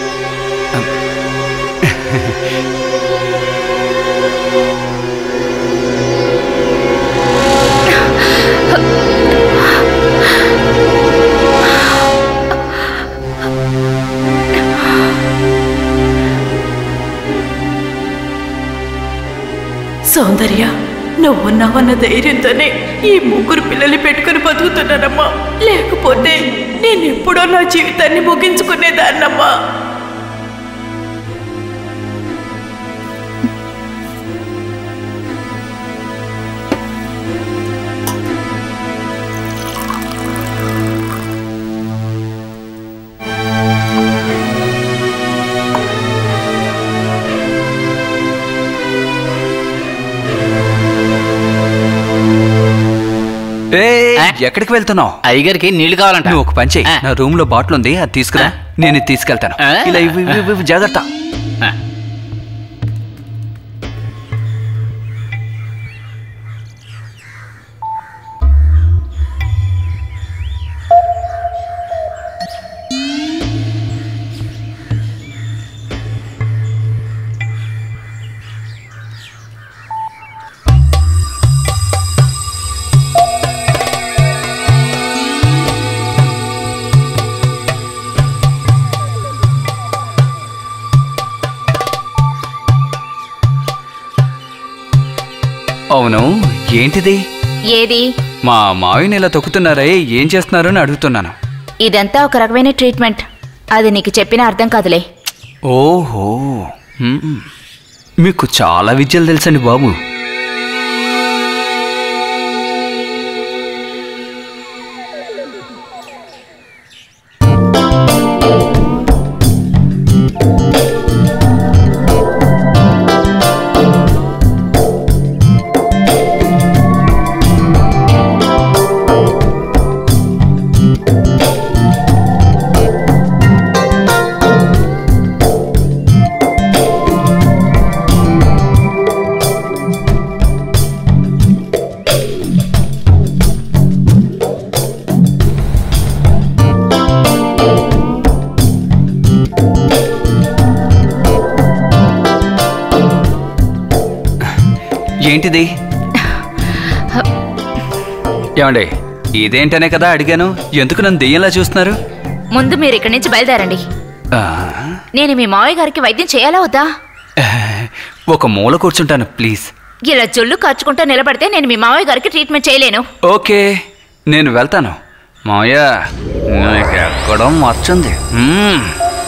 సౌందర్య నువ్వున్నావన్న ధైర్యంతోనే ఈ ముగ్గురు పిల్లల్ని పెట్టుకుని బతుకుతున్నానమ్మా లేకపోతే నేను ఎప్పుడో నా జీవితాన్ని ముగించుకునేదాన్నమ్మా ఏయ్, ఆ? ఎక్కడికి వెళ్తున్నావు అయ్యగారికి నీళ్లు కావాలంట నువ్వు ఒక పని చెయ్యి ఆ. నా రూమ్ లో బాటిల్ ఉంది అది తీసుకురా ఆ? నేను ఇది తీసుకెళ్తాను ఆ? ఇలా ఇవ్వు, ఇవ్వు, ఇవ్వు, ఇవ్వు, జాగ్రత్త ఆ. అవును ఏంటిది ఏది మా మావిని ఇలా తొక్కుతున్నారే ఏం చేస్తున్నారు అని అడుగుతున్నాను ఇదంతా ఒక రకమైన ట్రీట్మెంట్ అది నీకు చెప్పిన అర్థం కాదులే ఓహో మ్మ్. మీకు చాలా విద్యలు తెలుసండి బాబు ఏంటిది ఏమండి ఇదేంటనే కదా అడిగాను ఎందుకు నన్ను దెయ్యంలా చూస్తున్నారు ముందు మీరు ఇక్కడి నుంచి బయలుదేరండి ఆ, నేను మీ మావయ్య గారికి వైద్యం చేయాలా వద్దా ఒక మూల కూర్చుంటాను ప్లీజ్ ఇలా జొల్లు ఖర్చుకుంటూ నిలబడితే నేను మీ మావయ్య గారికి ట్రీట్మెంట్ చేయలేను ఓకే నేను వెళ్తాను మావయ్య నీకు ఎక్కడో మర్చుంది మ్మ్.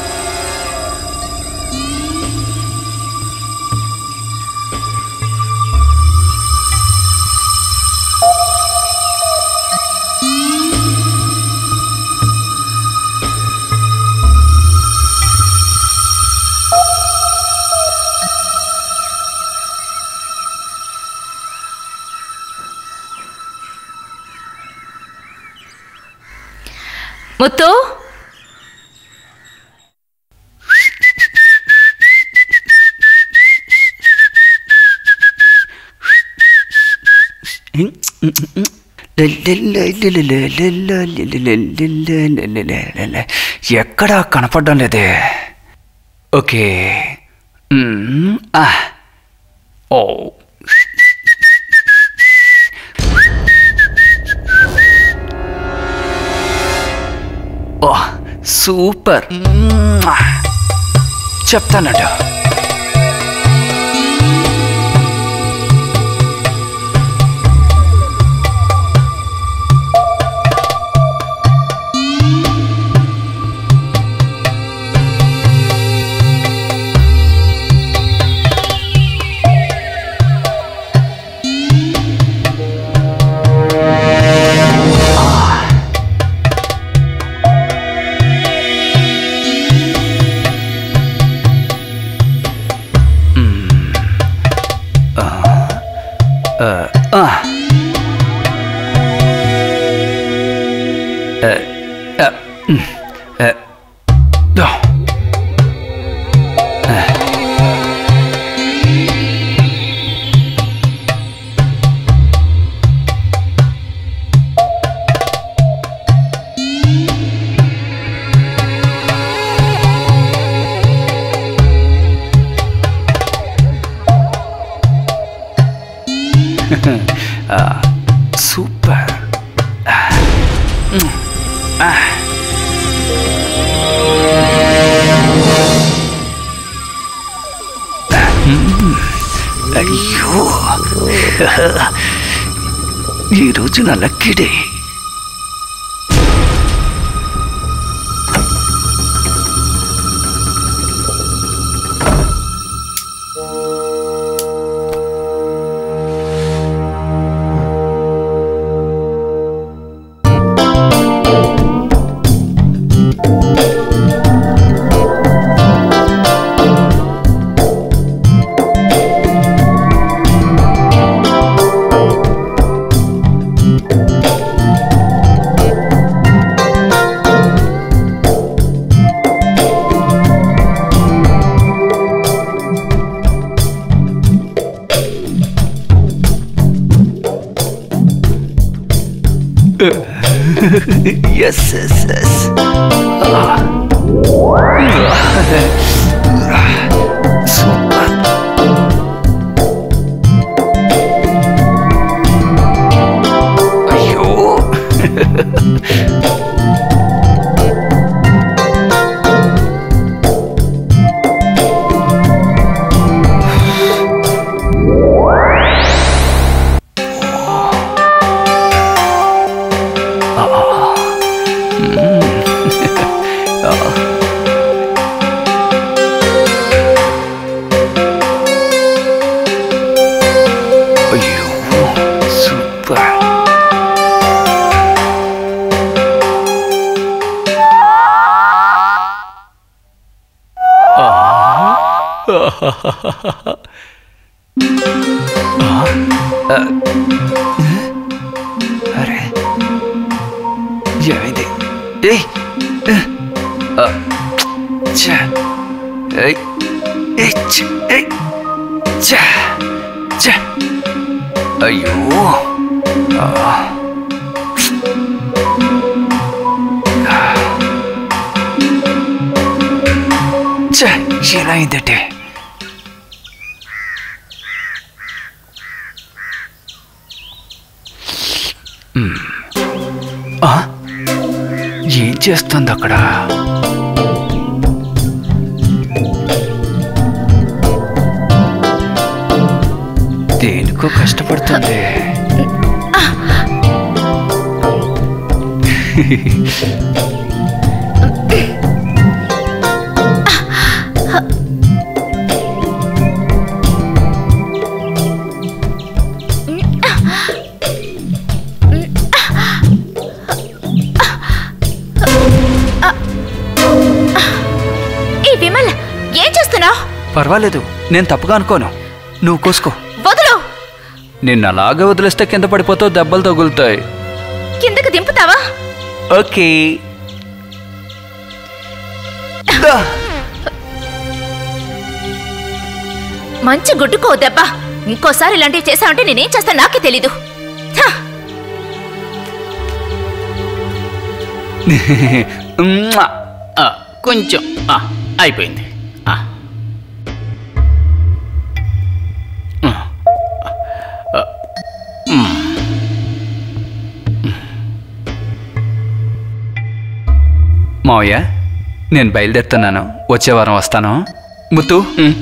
ముత్తు ఎక్కడా కనపడడం లేదే ఓకే మ్మ్. ఆ. ఓ ఓ సూపర్ మ్మ్. చెప్తానండు ఆ. ఆ. ఆ, ఆ, మ్, ఆ, దో. ఆ. ఆ, సూపర్ ఆ, మ్, ఆ. మ్, అయ్యో ఈరోజు నా lucky day yes yes yes super అయ్యో అయ్యో సూపర్ అరే ఏమైంది ఏయ్ ఆ, ఛ. ఏయ్ ఏయ్ ఛ. ఏయ్ ఛ. ఛ. అయ్యో ఆ. ఛ, ఎలా అయిందటే ఆ? ఏం చేస్తుంది అక్కడ దేనికో కష్టపడుతుంది ఈ విమల్ ఏం చేస్తున్నావు పర్వాలేదు నేను తప్పుగా అనుకోను నువ్వు కోసుకో వదులు నిన్ను అలాగే వదిలేస్తే కింద పడిపోతావు దెబ్బలు తగులుతాయి కిందకు దింపుతావా ఓకే మంచి గుడ్డుకో దెబ్బ ఇంకోసారి ఇలాంటివి చేశావంటే నేనేం చేస్తాను నాకే తెలీదు ఛ! మ్వా. ఆ, కొంచెం ఆ, అయిపోయింది ఆ. ఆ. ఆ. మ్. మావయ్య నేను బయలుదేరుతున్నాను వచ్చే వారం వస్తాను ముత్తు మ్.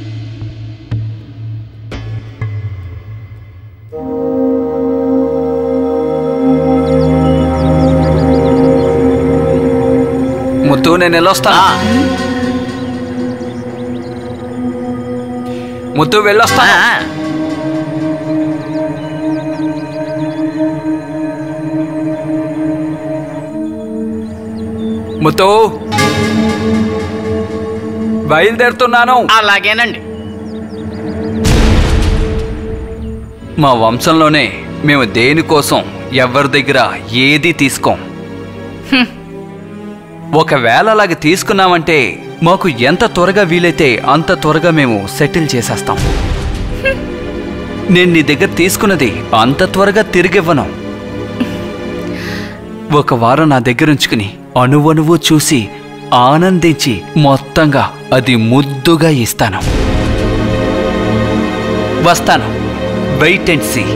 ముత్తు నేను వెళ్ళొస్తాను ఆ, ముత్తు ఆ, వెళ్ళొస్తాను ముత్తు బయలుదేరుతున్నాను అలాగేనండి మా వంశంలోనే మేము దేనికోసం ఎవరి దగ్గర ఏది తీసుకోం ఒకవేళ అలాగ తీసుకున్నామంటే మాకు ఎంత త్వరగా వీలైతే అంత త్వరగా మేము సెటిల్ చేసేస్తాం నేను నీ దగ్గర తీసుకున్నది అంత త్వరగా తిరిగివ్వను ఒక వారం నా దగ్గర ఉంచుకుని అణువణువు చూసి ఆనందించి మొత్తంగా అది ముద్దుగా ఇస్తాను వస్తాను వెయిట్ అండ్ సీ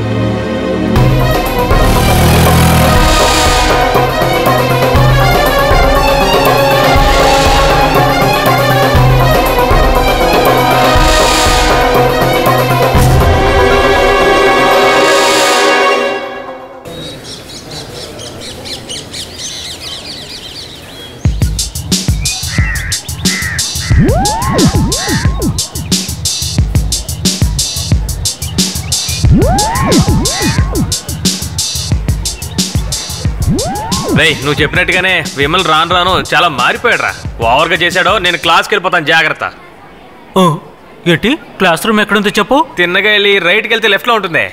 రేయ్ నువ్వు చెప్పినట్టుగానే విమల్ రాను రాను చాలా మారిపోయాడు రా ఓవర్గా చేశాడో నేను క్లాస్కి వెళ్ళిపోతాను జాగ్రత్త ఓ, ఏంటి క్లాస్ రూమ్ ఎక్కడుందో చెప్పు తిన్నగా వెళ్ళి రైట్కి వెళ్తే లెఫ్ట్లో ఉంటుంది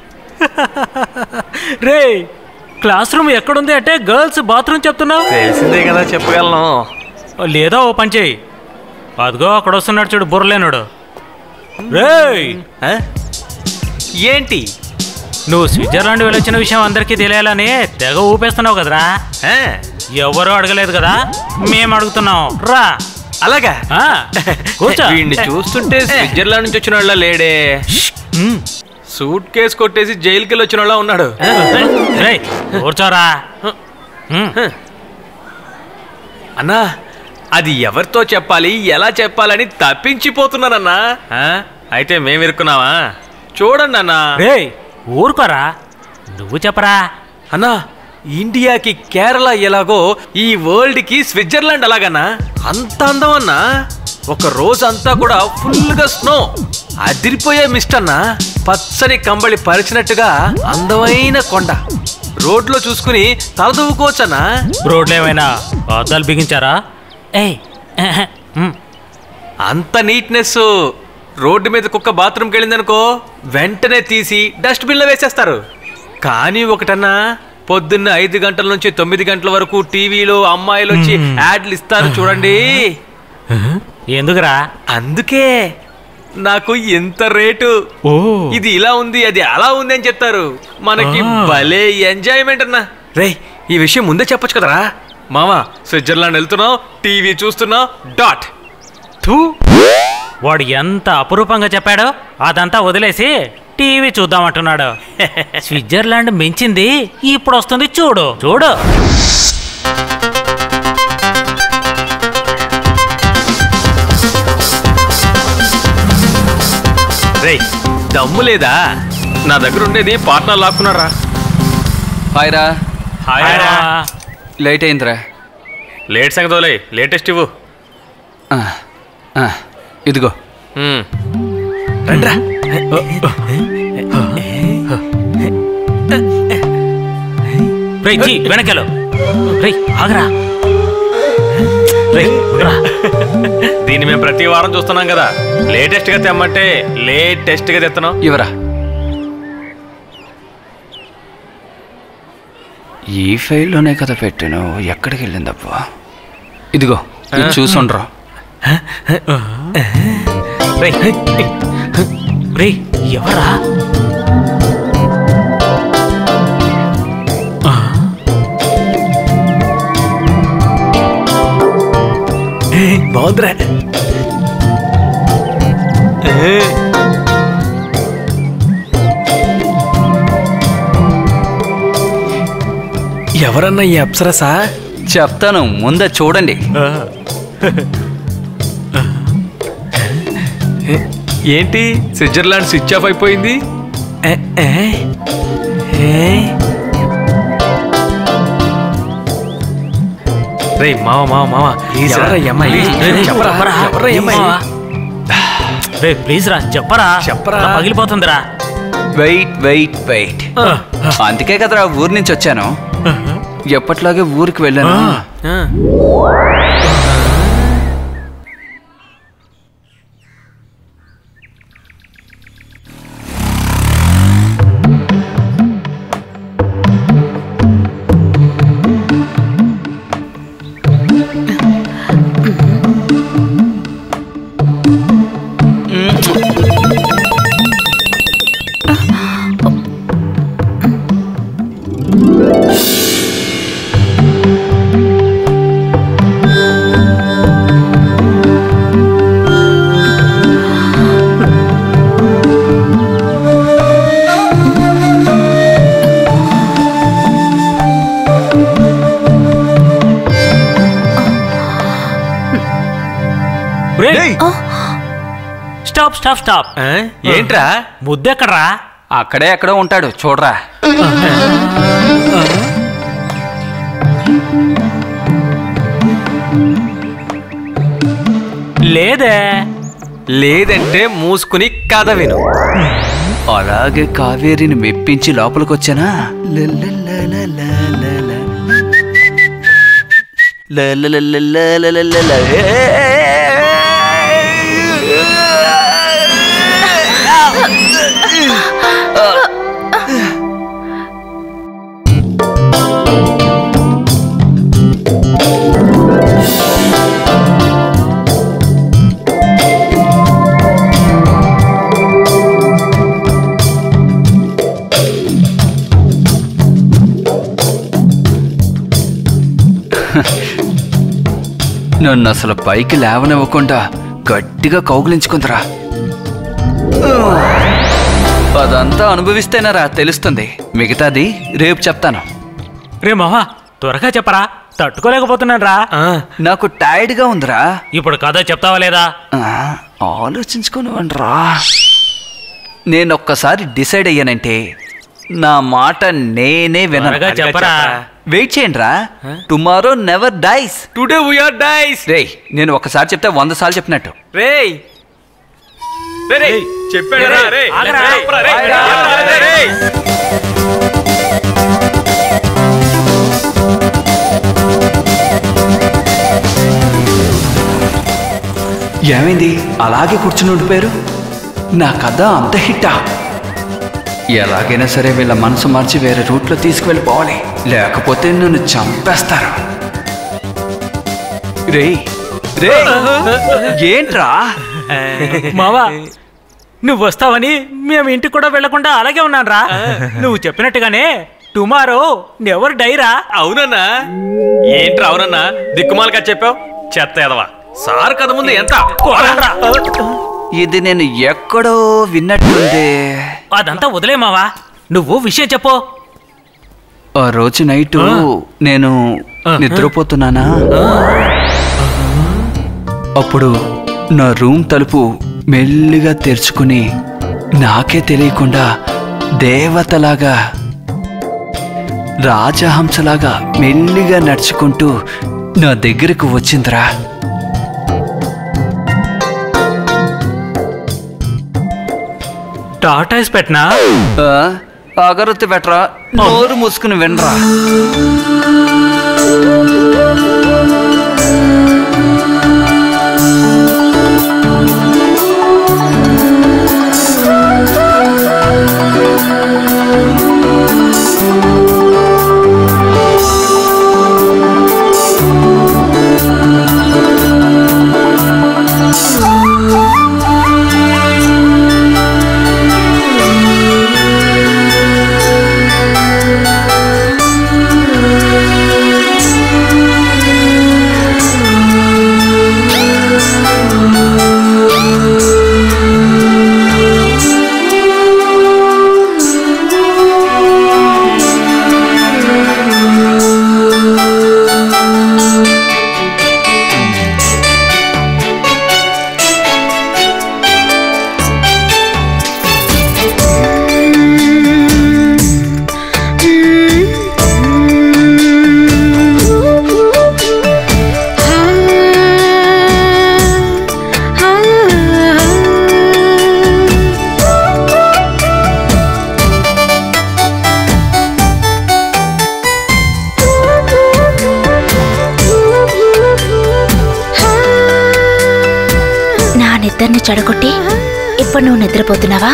రే క్లాస్ రూమ్ ఎక్కడుంది అంటే గర్ల్స్ బాత్రూమ్ చెప్తున్నావు తెలిసిందే కదా చెప్పగలను లేదా ఓ పని చేయి అదిగో అక్కడ వస్తున్నాడు చూడు బుర్రలేనుడు రేయ్ ఆ? ఏంటి నువ్వు స్విట్జర్లాండ్ వెళ్ళొచ్చిన విషయం అందరికీ తెలియాలని తెగ ఊపేస్తున్నావు కదరా ఆ? ఎవరు అడగలేదు కదా మేము అడుగుతున్నాం రా అలాగా ఆ, కూర్చో వీడిని చూస్తుంటే స్విట్జర్లాండ్ నుంచి వచ్చిన వాళ్ళ లేడే ఉమ్, సూట్ కేసు కొట్టేసి జైలుకి వెళ్ళి వచ్చిన వాళ్ళ ఉన్నాడు రేయ్, కూర్చోరా ఉమ్, అన్నా అది ఎవరితో చెప్పాలి ఎలా చెప్పాలని తప్పించిపోతున్నానన్నా ఆ? అయితే మేము ఇరుక్కున్నావా చూడండి అన్నా రేయ్ ఊరుకోరా నువ్వు చెప్పరా అన్నా ఇండియాకి కేరళ ఎలాగో ఈ వరల్డ్ కి స్విట్జర్లాండ్ అలాగన్నా అంత అందం అన్నా ఒక రోజు అంతా కూడా ఫుల్ గా స్నో అదిరిపోయే మిస్ట్ అన్నా పచ్చని కంబళి పరిచినట్టుగా అందమైన కొండ రోడ్లో చూసుకుని తలదూకోవచ్చన్నా రోడ్లు ఏమైనా అద్దాలు బిగించారా ఏయ్ ఎహె, ఉమ్, అంత నీట్నెస్ రోడ్డు మీద కుక్క బాత్రూమ్కి వెళ్ళిందనుకో వెంటనే తీసి డస్ట్బిన్లో వేసేస్తారు కానీ ఒకటన్నా పొద్దున్న ఐదు గంటల నుంచి తొమ్మిది గంటల వరకు టీవీలో అమ్మాయిలు వచ్చి యాడ్లు ఇస్తారు చూడండి ఎందుకురా అందుకే నాకు ఎంత రేటు ఓ ఇది ఇలా ఉంది అది అలా ఉంది అని చెప్తారు మనకి ఆ. భలే ఎంజాయ్మెంట్ అన్నా రే ఈ విషయం ముందే చెప్పొచ్చు కదరా మామా స్విట్జర్లాండ్ వెళ్తున్నావు టీవీ చూస్తున్నావు డాట్ థూ వాడు ఎంత అపురూపంగా చెప్పాడో అదంతా వదిలేసి టీవీ చూద్దామంటున్నాడు స్విట్జర్లాండ్ మించింది ఇప్పుడు వస్తుంది చూడు చూడు రేయ్ దమ్ము లేదా నా దగ్గర ఉండేది పార్ట్నర్ లాక్కున్నారా హాయ్ రా హాయ్ రా. లేట్ అయిందిరా లేట్ సంగతి లేటెస్ట్ ఇవ్వు ఆ, ఆ, ఇదిగో మ్మ్. రండ్రా రేయ్ జీ వెనకెళ్ళు రేయ్ ఆగరా రేయ్ రా. దీన్ని మేము ప్రతి వారం చూస్తున్నాం కదా లేటెస్ట్ గా తెమ్మంటే లేటెస్ట్ గా తెస్తున్నాం ఇవరా ఈ ఫైల్లోనే కదా పెట్టాను ఎక్కడికి వెళ్ళిందబ్బా ఇదిగో ఇది చూసుండ్రా రేయ్ రేయ్ ఎవరా బాగుందిరా ఎవరన్నా ఈ అప్సరసా చెప్తాను ముందే చూడండి ఏంటి స్విట్జర్లాండ్ స్విచ్ ఆఫ్ అయిపోయింది రే మావ మావ మావ ఎవర్రా ఈ అమ్మాయి? చెప్పరా, ఎవర్రా ఈ అమ్మాయి? రే ప్లీజ్ రా చెప్పరా చెప్పరా. నా పగిలిపోతుందిరా వెయిట్ వెయిట్ వెయిట్ అందుకే కదరా ఊరి నుంచి వచ్చాను ఎప్పట్లాగే ఊరికి వెళ్ళాను ఆ. రేయ్ స్టాప్ స్టాప్ స్టాప్ ఆ? ఏంట్రా ముద్దెక్కడ్రా అక్కడే ఎక్కడో ఉంటాడు చూడరా లేదే లేదంటే మూసుకుని కథ విను అలాగే కావేరిని మెప్పించి లోపలికొచ్చానా నన్ను అసలు పైకి లేవనివ్వకుండా గట్టిగా కౌగులించుకుందిరా అదంతా అనుభవిస్తేనరా తెలుస్తుంది మిగతాది రేపు చెప్తాను రే మావా త్వరగా చెప్పరా తట్టుకోలేకపోతున్నాను రా నాకు టైర్డ్గా ఉందిరా ఇప్పుడు కథ చెప్తావా లేదా ఆ, ఆలోచించుకునివ్వండిరా నేను ఒక్కసారి డిసైడ్ అయ్యానంటే నా మాట నేనే వినను త్వరగా చెప్పరా వెయిట్ చేయండి రా tomorrow never dies today we are dies రేయ్ నేను ఒక్కసారి చెప్తే వంద సార్లు చెప్పినట్టు రేయ్ రే రేయ్ చెప్పాడు రా రేయ్ ఆగరా. చెప్పరా, రేయ్. రేయ్, రేయ్. ఏమైంది అలాగే కూర్చుని ఉండిపోయారు నా కథ అంత హిట్టా ఎలాగైనా సరే వీళ్ళ మనసు మార్చి వేరే రూట్లో తీసుకువెళ్ళిపోవాలి లేకపోతే నన్ను చంపేస్తారు రేయ్ రే ఏంట్రా మావా నువ్వు వస్తావని మేము ఇంటికి కూడా వెళ్లకుండా అలాగే ఉన్నాను రా నువ్వు చెప్పినట్టుగానే టుమారో నెవర్ డైరా అవునన్నా ఏంట్రా అవునన్నా దిక్కుమాలగా చెప్పావు చెత్త ఎదవా సార్ కథ ముందు ఎంత కొడరా. ఇది నేను ఎక్కడో విన్నట్టుంది అదంతా వదిలే మావా నువ్వు విషయం చెప్పు ఆ రోజు నైట్ ఆ. నేను ఆహా. నిద్రపోతున్నానా అప్పుడు నా రూమ్ తలుపు మెల్లిగా తెరుచుకుని నాకే తెలియకుండా దేవతలాగా రాజహంసలాగా మెల్లిగా నడుచుకుంటూ నా దగ్గరకు వచ్చిందిరా టాటాస్ పెట్టనా ఆ, అగరత్తి పెట్టరా నోరు మూసుకుని వినరా నా నిద్రని చెడగొట్టి ఇప్పుడు నువ్వు నిద్రపోతున్నావా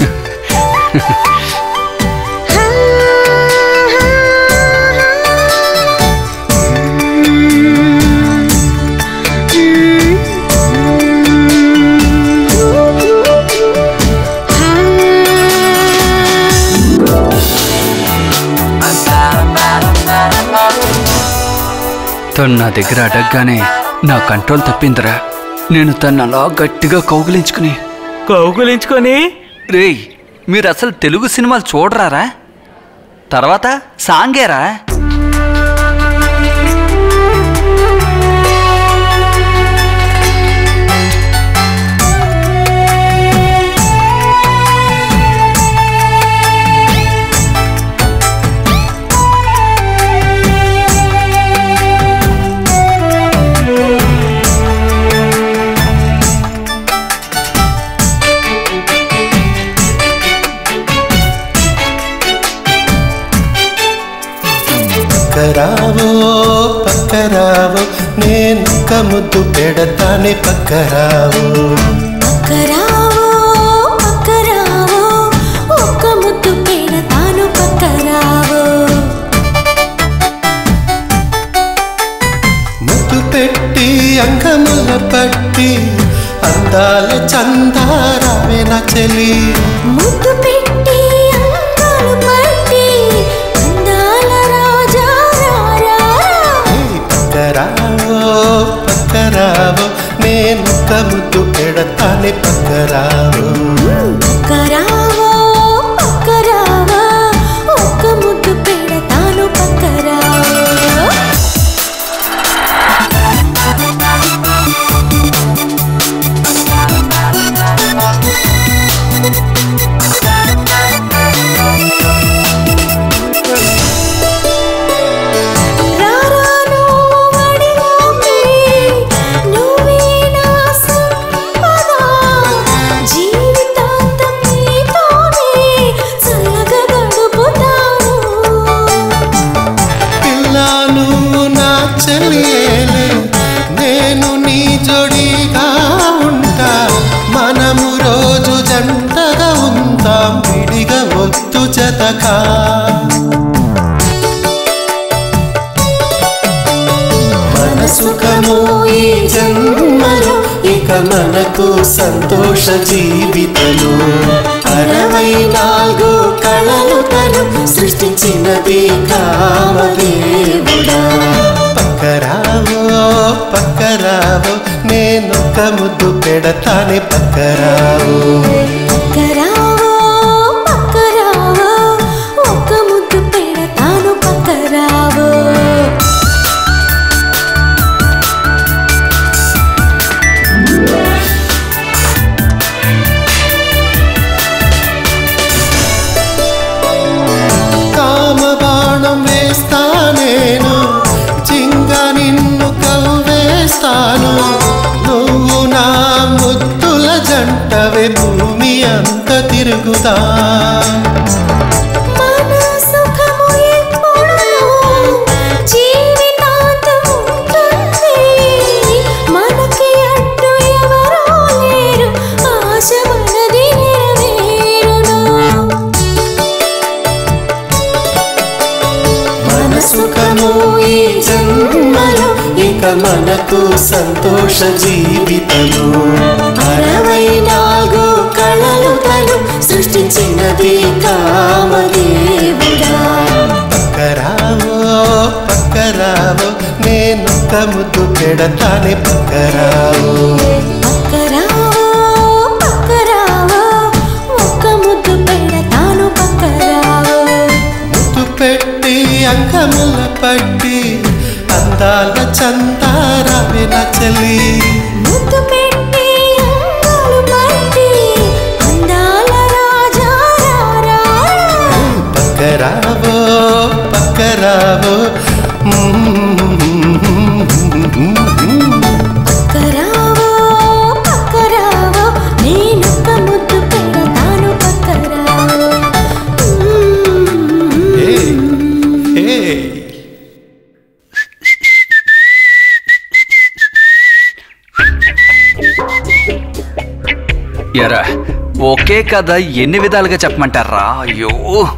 తను నా దగ్గర అడగగానే నా కంట్రోల్ తప్పిందిరా నేను తను అలా గట్టిగా కౌగిలించుకుని కౌగులించుకొని రేయ్ మీరు అసలు తెలుగు సినిమాలు చూడరారా తర్వాత సాంగేరా పక్కరావో పక్కరావో నేనొక్క ముద్దు పెడతానే పక్కరావో పక్కరావో పక్కరావో ఒక్క ముద్దు పెడతాను పక్కరావో ముద్దు పెట్టి అంగముల పట్టి అందాల చందారావే నా చెలి ముద్దు పెట్టి అందాలు పట్టి అందాల రాజా రారా పక్కరావో పక్కరావో నేనొక్క ముద్దు పెడతానే పక్కరావో పక్కరావో పక్కరావో ఒక్క ముద్దు పెడతాను పక్కరావో రారాను వడిలోకి నువ్వే నా సంపద జీవితాంతం నీతోనే చల్లగా గడుపుతాను పిల్లా నువ్వు నా చెల్లియేలే నేను నీ జోడిగా ఉంటా మనము రోజు జంటగా ఉందాం విడిగా వద్దు జతగా మన సుఖము ఈ జన్మలో ఇక మనకు సంతోష జీవితము అరవై నాలుగు కళలు తను సృష్టించినది కామదేవుడా పక్కరావో పక్కరావో నేను నేనొక్క ముద్దు పెడతానే పక్కరావు పక్కరావో పక్కరావో ఒక్క ముద్దు పెడతాను పక్కరావో కామ బాణం వేస్తా నేను చింగ నిన్ను కవ్వేస్తాను నువ్వు నా ముద్దుల జంటవే భూమి అంత తిరుగుతా మన సుఖము ఎప్పుడునూ జీవితాంతం ఉంటుంది. మనకి అడ్డు ఎవరూ లేరు. ఆశ మనది నెరవేరును. మన సుఖము ఈ జన్మలో ఇక మనకు సంతోష జీవితము అరవై నాలుగు కళలు తను సృష్టించినది కామదేవుడా పక్కరావో పక్కరావో నేనొక్క ముద్దు పెడతానే పక్కరావో పక్కరావో పక్కరావో ఒక్క ముద్దు పెడతాను పక్కరావో ముద్దు పెట్టి అంకముల పట్టి అందాల చందారావే నచ్చలి ముద్దు పెట్టి అందాలు పట్టి అందాల రాజా రారా పక్కరావో పక్కరావో పక్కరావో పక్కరావో నేనొక్క ముద్దు పెడతాను పక్కరావో ఎరా ఒకే కథ ఎన్ని విధాలుగా చెప్పమంటారా అయ్యో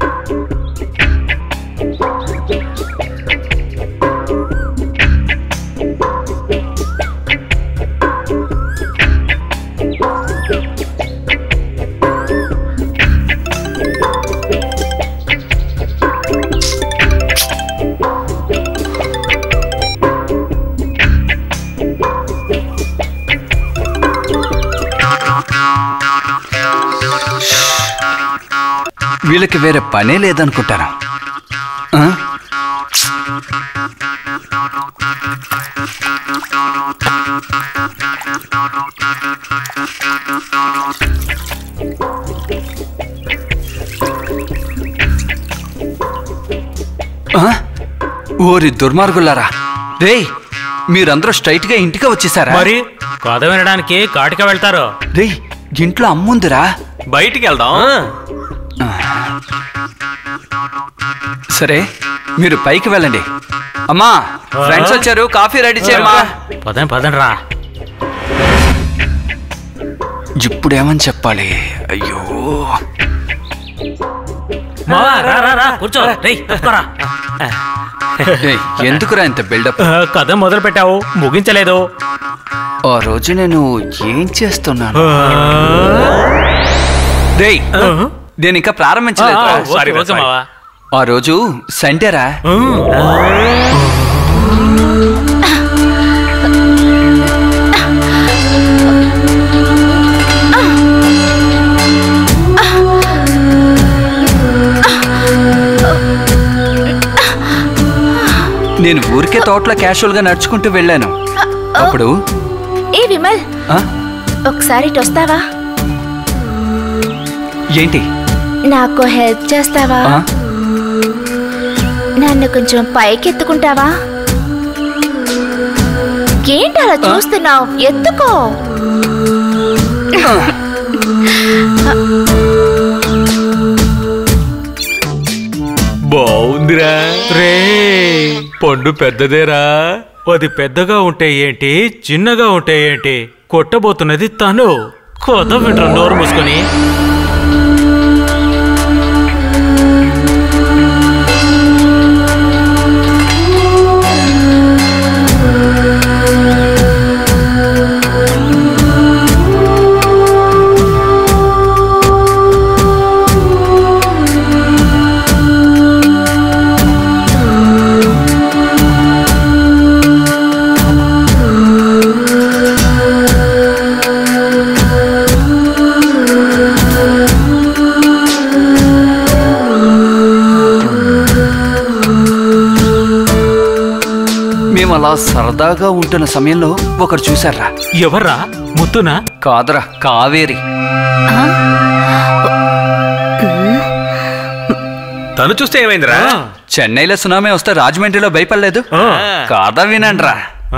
వీళ్ళకి వేరే పనే లేదనుకుంటాను ఆ? ఆ? ఓరి దుర్మార్గులారా రేయ్ మీరందరూ స్ట్రైట్ గా ఇంటికి వచ్చేసారా మరి కథ వినడానికి కాటిక వెళ్తారు రేయ్ ఇంట్లో అమ్ముందిరా బయటికి వెళ్దాం సరే మీరు పైకి వెళ్ళండి అమ్మా ఫ్రెండ్స్ వచ్చారు కాఫీ రెడీ చేయమ్మా పదండి పదండి రా ఇప్పుడేమని చెప్పాలి అయ్యో మావా, రా రా రా కూర్చో రేయ్ తప్పుకోరా. ఏయ్, ఎందుకురా ఇంత బిల్డప్ ఆ, కథ మొదలు పెట్టావు ముగించలేదు ఆ రోజు నేను ఏం చేస్తున్నాను రేయ్ నేను ఇంకా ప్రారంభించలేదు ఆ, ఓకే, ఓకే, మావా. ఆ రోజు సండేరా నేను ఊరికే తోటలో క్యాషువల్ గా నడుచుకుంటూ వెళ్ళాను అప్పుడు ఏ విమల్ ఆ, ఒకసారి ఇటు వస్తావా ఏంటి నాకు హెల్ప్ చేస్తావా ఆ? నన్ను కొంచెం పైకి ఎత్తుకుంటావా ఏంటి అలా చూస్తున్నావు ఎత్తుకో బాగుందిరా రే పండు పెద్దదేరా అది పెద్దగా ఉంటే ఏంటి చిన్నగా ఉంటే ఏంటి కొట్టబోతున్నది తను కొత్త వింటారు నోరు మూసుకొని మేము అలా సరదాగా ఉంటున్న సమయంలో ఒకరు చూశారా ఎవర్రా ముత్తునా కాదరా కావేరి తను చూస్తే ఏమైందిరా చెన్నైలో సునామీ వస్తే రాజమండ్రిలో భయపడలేదు కాదా వినండ్రా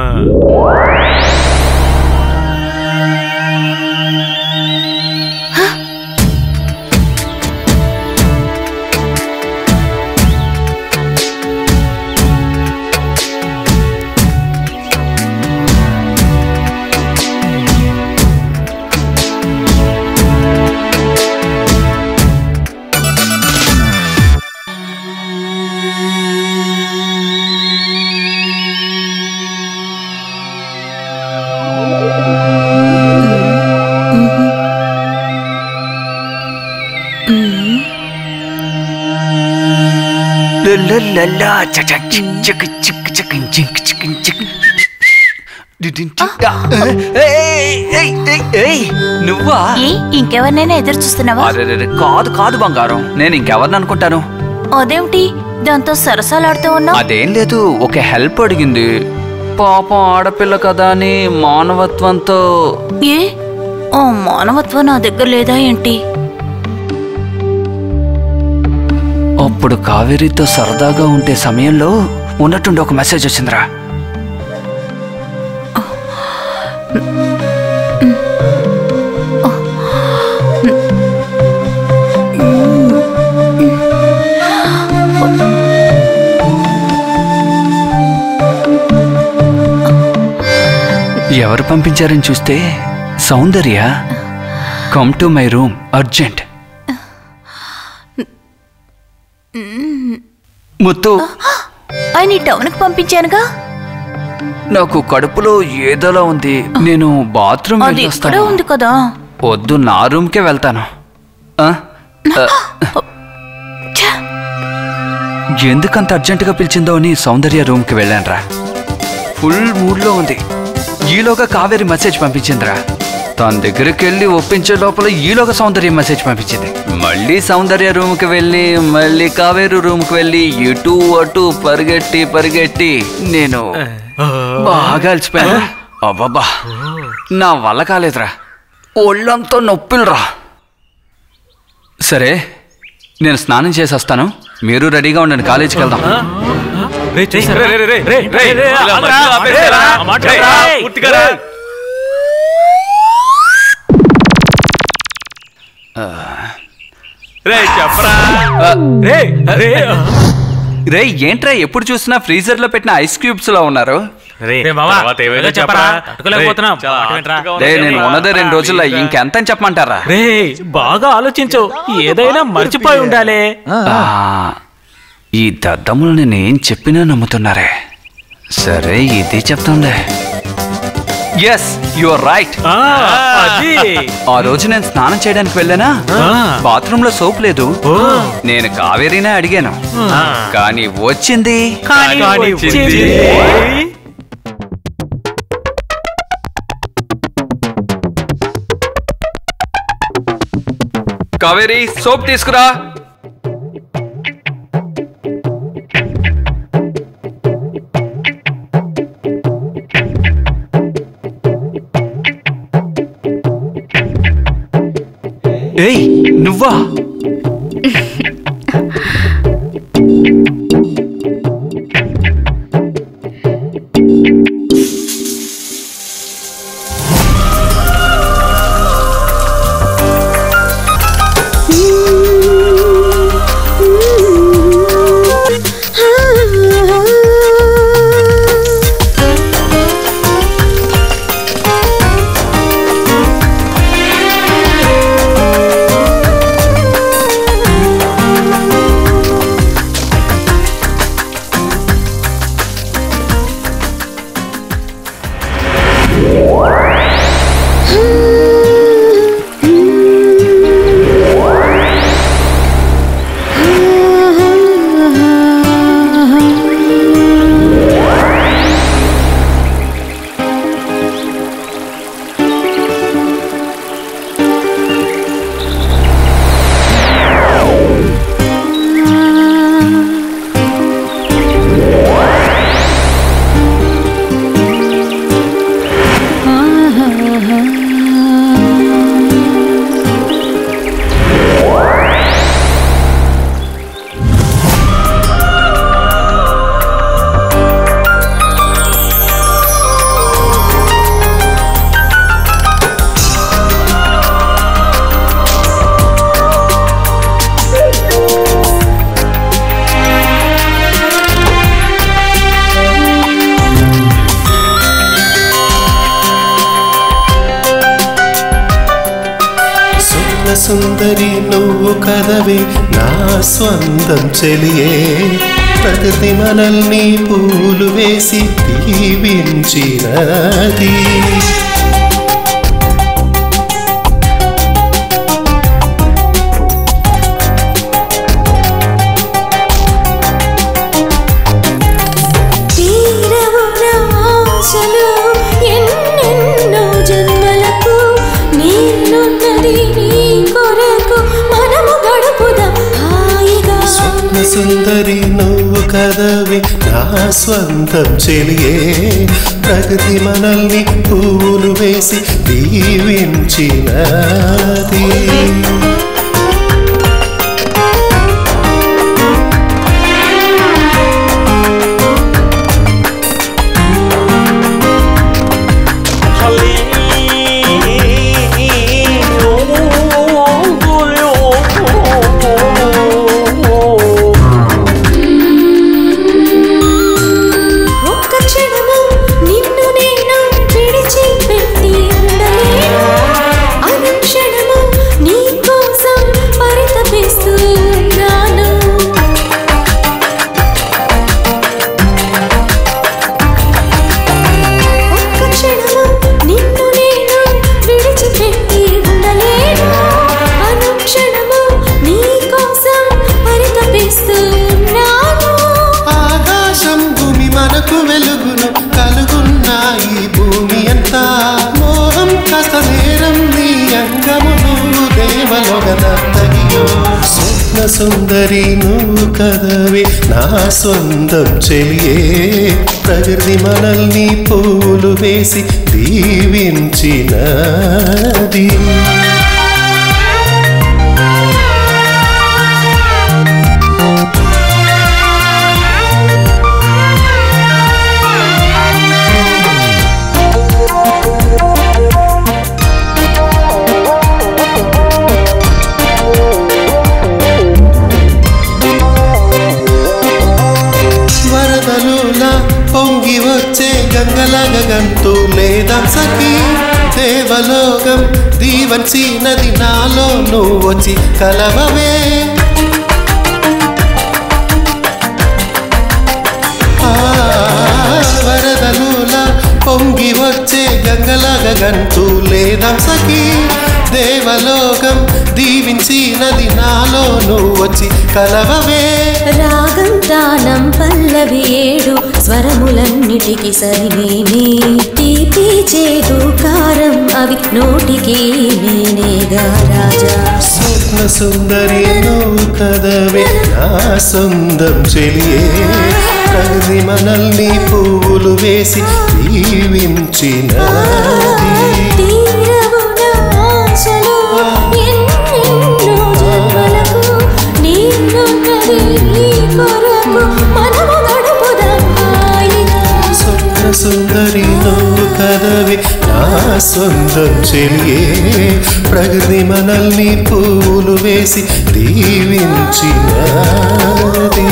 నువ్వా ఏ ఇంకెవరినైనా ఎదురు చూస్తున్నావా అరెరెరె, కాదు కాదు బంగారం నేను ఇంకెవరిని అనుకుంటాను అదేమిటి దాంతో సరసాలాడుతూ ఉన్నావు అదేం లేదు ఒక హెల్ప్ అడిగింది పాపం ఆడపిల్ల కదా అని మానవత్వంతో ఏ ఓ మానవత్వం నా దగ్గర లేదా ఏంటి అప్పుడు కావేరితో సరదాగా ఉండే సమయంలో ఉన్నట్టుండి ఒక మెసేజ్ వచ్చిందిరా ఎవరు పంపించారని చూస్తే Soundarya come to my room urgent Muthu ఆయన ఈ టౌన్కి పంపించానుగా నాకు కడుపులో ఏదోలా ఉంది నేను బాత్రూమ్ అది ఇక్కడ వెళ్ళొస్తాను ఉంది కదా వద్దు నా రూమ్కే వెళ్తాను ఆ? ఆ, ఎందుకంత అర్జెంటుగా పిలిచిందో అని సౌందర్య రూమ్కి వెళ్ళానురా ఫుల్ మూడ్లో ఉంది ఈలోగా కావేరి మెసేజ్ పంపించిందిరా తన దగ్గరికి వెళ్ళి ఒప్పించే లోపల ఈలోగా సౌందర్య మెసేజ్ పంపించింది మళ్ళీ సౌందర్య రూమ్కి వెళ్ళి మళ్ళీ కావేరి రూమ్కి వెళ్ళి ఇటు అటు పరిగెట్టి పరిగెట్టి నేను బాగా అలసిపోయాను అబ్బబ్బా నా వల్ల కాలేదురా ఒళ్ళంతా నొప్పిలురా సరే నేను స్నానం చేసి వస్తాను మీరు రెడీగా ఉండండి కాలేజీకి వెళ్దాం రే, రే, రే, రే, రే, రే, రే, ఇలా ఆగరా, మధ్యలో ఆపేస్తారా? రే, ఆ మాట రే, రా. పూర్తిగా రా. రే చెప్పరా రే రే రే ఏంట్రా ఎప్పుడు చూసినా ఫ్రీజర్ లో పెట్టిన ఐస్ క్యూబ్స్ లో ఉన్నారు రే, రే మావా, తర్వాత ఏమైందో ఏదో చెప్పరా? చెప్పరా? తట్టుకోలేకపోతున్నాం. రే, చాలా మాట వినరా? ఆతృతగా రే ఉంది. నేను ఉన్నదే రెండు రోజుల్లో ఇంకెంత అని చెప్పమంటారా రే బాగా ఆలోచించు ఏదైనా మర్చిపోయి ఉండాలి ఆ, ఈ దద్దములు నేను ఏం చెప్పినా నమ్ముతున్నారే సరే ఇది చెప్తాంలే ఎస్ యువర్ రైట్ ఆ, అది ఆ రోజు నేను స్నానం చేయడానికి వెళ్ళానా బాత్రూమ్ లో సోప్ లేదు నేను కావేరీనే అడిగాను కానీ వచ్చింది కానీ వచ్చింది. కావేరి సోప్ తీసుకురా ఏయ్ నువ్వా సుందరి నువ్వు కదవే నా స్వంతం చెలియే ప్రకృతి మనల్ని పూలు వేసి దీవించినది తీరవు నా ఆశలు ఎన్నెన్నో జన్మలకు నేనున్నది నీ కొరకు మనము గడుపుదాం హాయిగా స్వప్న సుందరి నువ్వు కదవి నా స్వంతం చెలియే ప్రగతి మనల్ని పూలు వేసి దీవించినది ఒక్క క్షణము నిన్ను నేను విడిచిపెట్టి ఉండలేను అనుక్షణము నీ కోసం పరితపిస్తూ ఉన్నాను ఒక్క క్షణము నిన్ను నేను విడిచిపెట్టి ఉండలేను అనుక్షణము నీ కోసం పరితపిస్తూ ఉన్నాను ఆకాశం భూమి మనకు వెలుగును కలుగున్న ఈ భూమి అంతా మోహం కథ నేరం నీ అంగము నువ్వు దేవలోగనర్తగియో స్వప్న సుందరి నువ్వు కదవి నా సొంతం చెలియే ప్రకృతి మనల్ని పూలు వేసి దీవించినది వరదలులా పొంగి వచ్చే గంగలగ గంతు లేదా సఖి దేవలోకం దీవన్సీనది నాలో నువ్వు వచ్చి కలవవే ఆ, వరదలులా పొంగి వచ్చే గంగలగ గంతు లేదా సఖి దేవలోకం దీవించినది నాలో నువ్వు వచ్చి కలవవే రాగం తానం పల్లవి ఏడు స్వరములన్నిటికి సరినేనే తీపి చేదు కారం అవి నోటికి నేనేగా రాజా స్వప్న సుందరి నువ్వు కదవే నా సొంతం చెలియే ప్రగతి మనల్ని పువ్వులు వేసి దీవించినది తీరవు నా ఆశలు ఎన్నెన్నో జన్మలకు నీకున్నది నీ కొరకు మనము గడుపుదాం హాయిగా స్వప్న సుందరి నువ్వు కదవి నా సొంతం చెలియే ప్రగతి మనల్ని పువ్వులు వేసి దీవించినది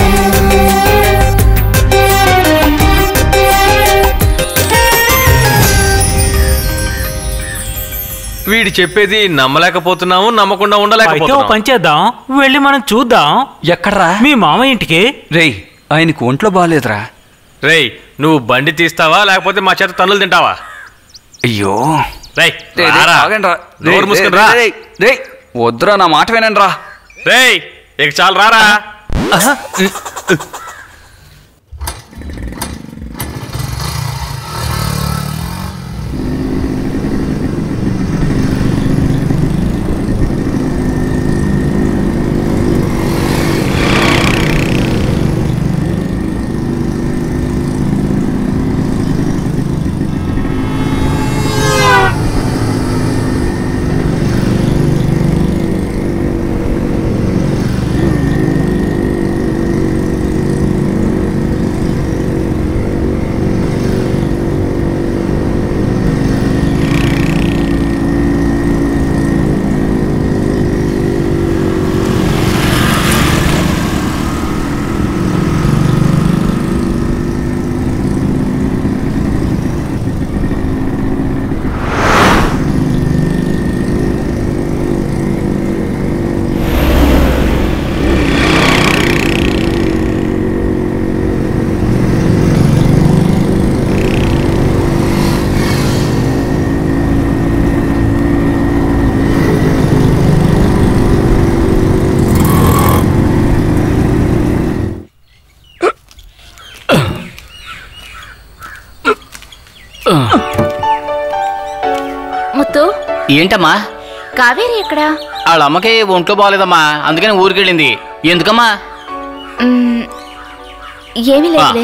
వీడు చెప్పేది నమ్మలేకపోతున్నాము నమ్మకుండా అయితే ఓ ఉండలేకపోతున్నాము పని చేద్దాం వెళ్ళి మనం చూద్దాం ఎక్కడ్రా మీ మామ ఇంటికి రేయ్ ఆయనకు ఒంట్లో బాగాలేదురా రేయ్ నువ్వు బండి తీస్తావా లేకపోతే మా చేత తన్నులు తింటావా అయ్యో రేయ్ రేయ్, రేయ్, రారా. ఆగండ్రా. నోరు రేయ్, మూసుకుని రేయ్, రా రేయ్, రేయ్, వద్దురా నా మాట వినండి రా రేయ్ ఇక చాలు రారా ముత్తు ఏంటమ్మా కావేరి ఎక్కడా వాళ్ళ అమ్మకి ఒంట్లో బాగలేదమ్మా అందుకని ఊరికెళ్ళింది ఎందుకమ్మా మ్, ఏమీ లేదులే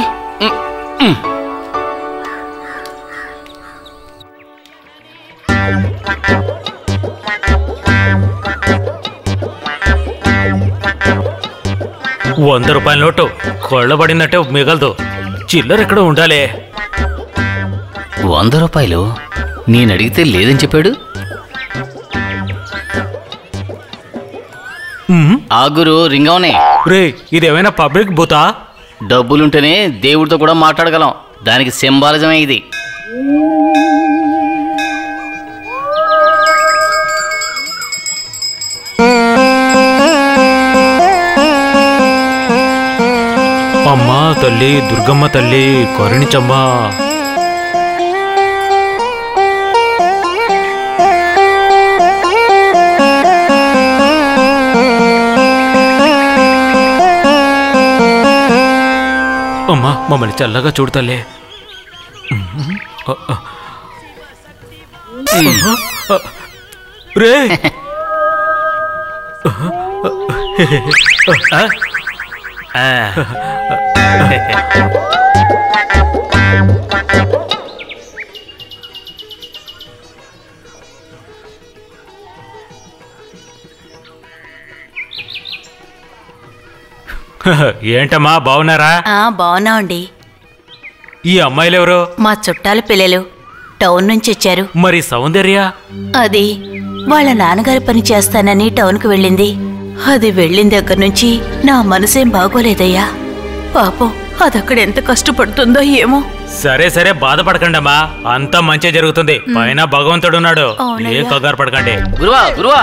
వంద రూపాయల నోటు కొళ్ళబడినట్టే మిగలదు చిల్లర ఎక్కడ ఉండాలి వంద రూపాయలు నేను అడిగితే లేదని చెప్పాడు ఆ గురు రింగవనే రే ఇదేమైనా పబ్లిక్ బూతా డబ్బులుంటేనే దేవుడితో కూడా మాట్లాడగలం దానికి సింబాలిజమే ఇది అమ్మా తల్లి దుర్గమ్మ తల్లి కరుణించమ్మా అమ్మా మమ్మల్ని చల్లగా చూడు తల్లి రే ఏంటమ్మా బాగున్నారా ఆ బాగున్నామండి ఈ అమ్మాయిలు ఎవరు మా చుట్టాల పిల్లలు టౌన్ నుంచి వచ్చారు మరి సౌందర్య అది వాళ్ళ నాన్నగారి పని చేస్తానని టౌన్కు వెళ్ళింది అది వెళ్ళిన దగ్గర నుంచి నా మనసేం బాగోలేదయ్యా పాపం అదక్కడ ఎంత కష్టపడుతుందో ఏమో సరే సరే బాధపడకండమ్మా అంతా మంచి జరుగుతుంది పైన భగవంతుడు ఉన్నాడు అవునయ్యా. ఏ కంగారు పడకండి గురువా గురువా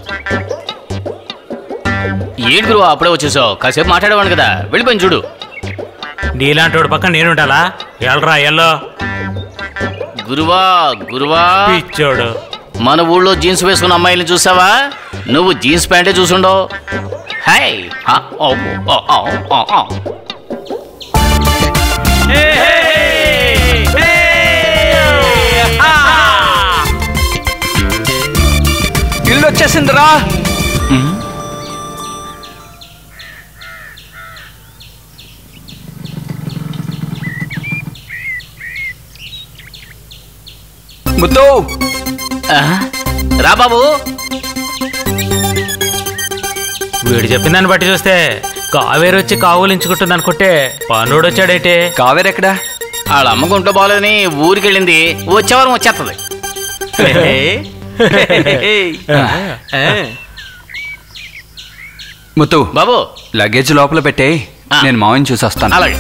ఏంటి గురువా అప్పుడే వచ్చేసావు కాసేపు మాట్లాడేవాడు కదా వెళ్ళిపోయింది చూడు నీలాంటి పక్కన నేనుండాలా ఎల్రా ఎల్లో గురువా గురువా పిచ్చోడు మన ఊళ్ళో జీన్స్ వేసుకున్న అమ్మాయిని చూసావా నువ్వు జీన్స్ ప్యాంటే చూసుండవు హాయ్ హా, ఓ, ఓ, ఓ, ఓ, ఓ. ఇల్లు వచ్చేసిందిరా ముద్దు ఆ, రా బాబు వీడు చెప్పిన దాన్ని బట్టి చూస్తే కావేరి వచ్చి కావులించుకుంటుంది అనుకుంటే పనుడు వచ్చాడైతే కావేరి ఎక్కడా వాళ్ళ అమ్మకు ఒంట్లో బాగోలేదని ఊరికి వెళ్ళింది వచ్చేవారం వచ్చేస్తుంది ముత్తు బాబు లగేజ్ లోపల పెట్టే నేను మావయ్యని చూసి వస్తాను అలాగే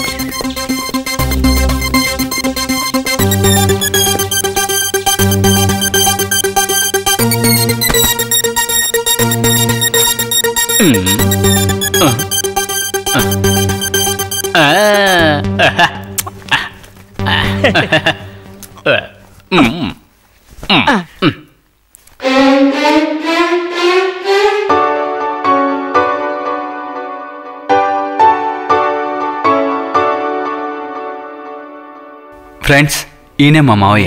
ఫ్రెండ్స్ ఈయనే మా మావయ్య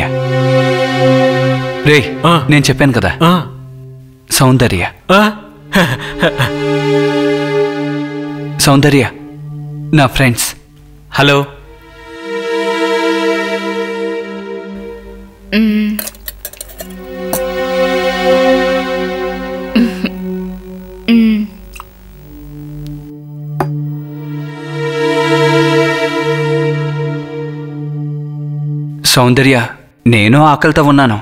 రే నేను చెప్పాను కదా సౌందర్య సౌందర్య నా ఫ్రెండ్స్ హలో మ్. మ్. సౌందర్య నేను ఆకలితో ఉన్నాను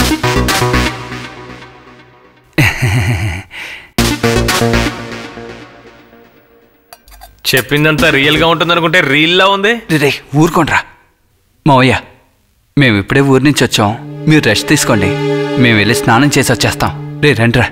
చెప్పిందంతా రియల్ గా ఉంటుంది అనుకుంటే రీల్ లా ఉంది రే ఊరుకోండ్రా మావయ్య మేము ఇప్పుడే ఊరి నుంచి వచ్చాం మీరు రెస్ట్ తీసుకోండి మేము వెళ్ళి స్నానం చేసి వచ్చేస్తాం రే రండ్రా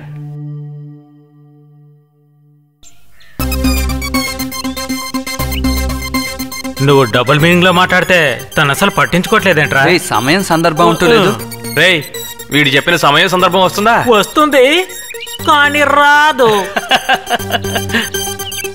నువ్వు డబుల్ మీనింగ్ లో మాట్లాడితే తను అసలు పట్టించుకోవట్లేదేంట్రా రేయ్, సమయం సందర్భం అంటూ లేదు రేయ్ వీడు చెప్పిన సమయం సందర్భం వస్తుందా వస్తుంది కానీ రాదు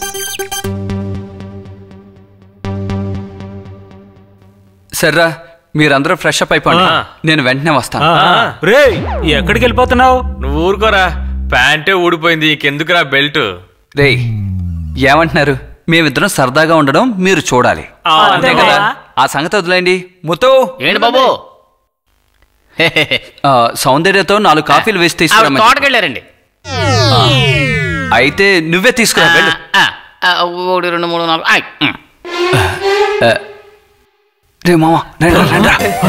సర్రా మీరందరూ ఫ్రెష్ అప్ అయిపోండి నేను వెంటనే వస్తాను రే ఎక్కడికి వెళ్ళిపోతున్నావు నువ్వు ఊరుకోరా ప్యాంటే ఊడిపోయింది ఇంకెందుకురా బెల్ట్ రే ఏమంటున్నారు మేమిద్దరం సరదాగా ఉండడం మీరు చూడాలి ఆ, అంతే అంతే కదా కదా. ఆ సంగతి వదిలేండి ముత్తు ఏంటి బాబు ఆ, సౌందర్యతో నాలుగు కాఫీలు వేసి ఆవిడ తీసుకురా తోటకెళ్ళారండి అయితే నువ్వే తీసుకురా వెళ్ళు ఆ, ఆ, ఒకటి రెండు మూడు నాలుగు ఆయ్, ఉమ్. ఆ, రే మామ రండి రండి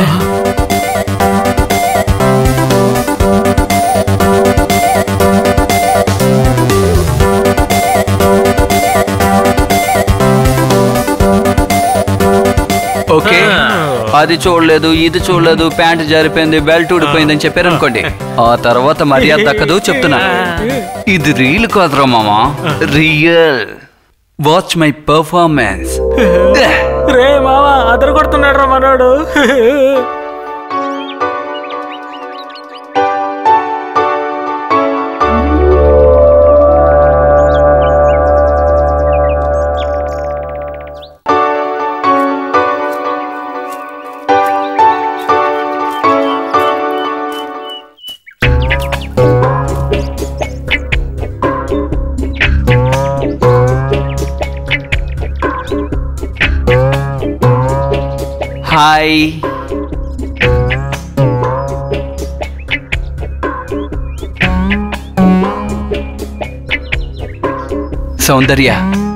ఓకే అది చూడలేదు ఇది చూడలేదు ప్యాంట్ జారిపోయింది బెల్ట్ ఊడిపోయింది అని చెప్పారు అనుకోండి ఆ తర్వాత మర్యాద దక్కదు చెప్తున్నా ఇది రీల్ కాదురా మామా రియల్ వాచ్ మై పర్ఫార్మెన్స్ రే మావా అదరు కొడుతున్నాడు రా మనోడు హాయ్ సౌందర్య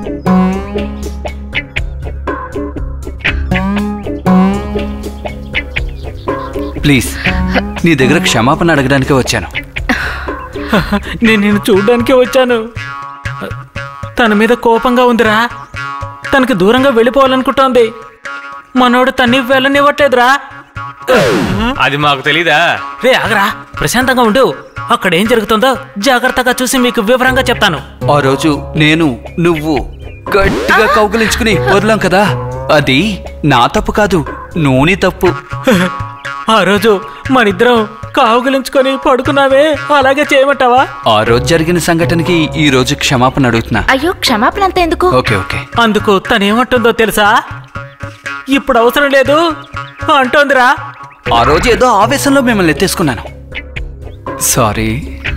ప్లీజ్ నీ దగ్గర క్షమాపణ అడగడానికే వచ్చాను నేను నిన్ను చూడ్డానికే వచ్చాను తన మీద కోపంగా ఉందిరా తనకి దూరంగా వెళ్ళిపోవాలనుకుంటోంది మనోడు తన్ని వెళ్ళనివ్వట్లేదురా అది మాకు తెలీదా రే ఆగరా ప్రశాంతంగా ఉండు అక్కడ ఏం జరుగుతుందో జాగ్రత్తగా చూసి మీకు వివరంగా చెప్తాను ఆ రోజు నేను నువ్వు గట్టిగా కౌగిలించుకుని వదలాం కదా అది నా తప్పు కాదు నూనె తప్పు ఆ రోజు మనిద్దరం కావుగిలించుకొని పడుకున్నావే అలాగే చేయమంటావా ఆ రోజు జరిగిన సంఘటనకి ఈ రోజు క్షమాపణ అడుగుతున్నా అయ్యో క్షమాపణ అంత ఎందుకు ఓకే ఓకే అందుకు తనేమంటుందో తెలుసా ఇప్పుడు అవసరం లేదు అంటోందిరా ఆ రోజు ఏదో ఆవేశంలో మిమ్మల్ని ఎత్తేసుకున్నాను సారీ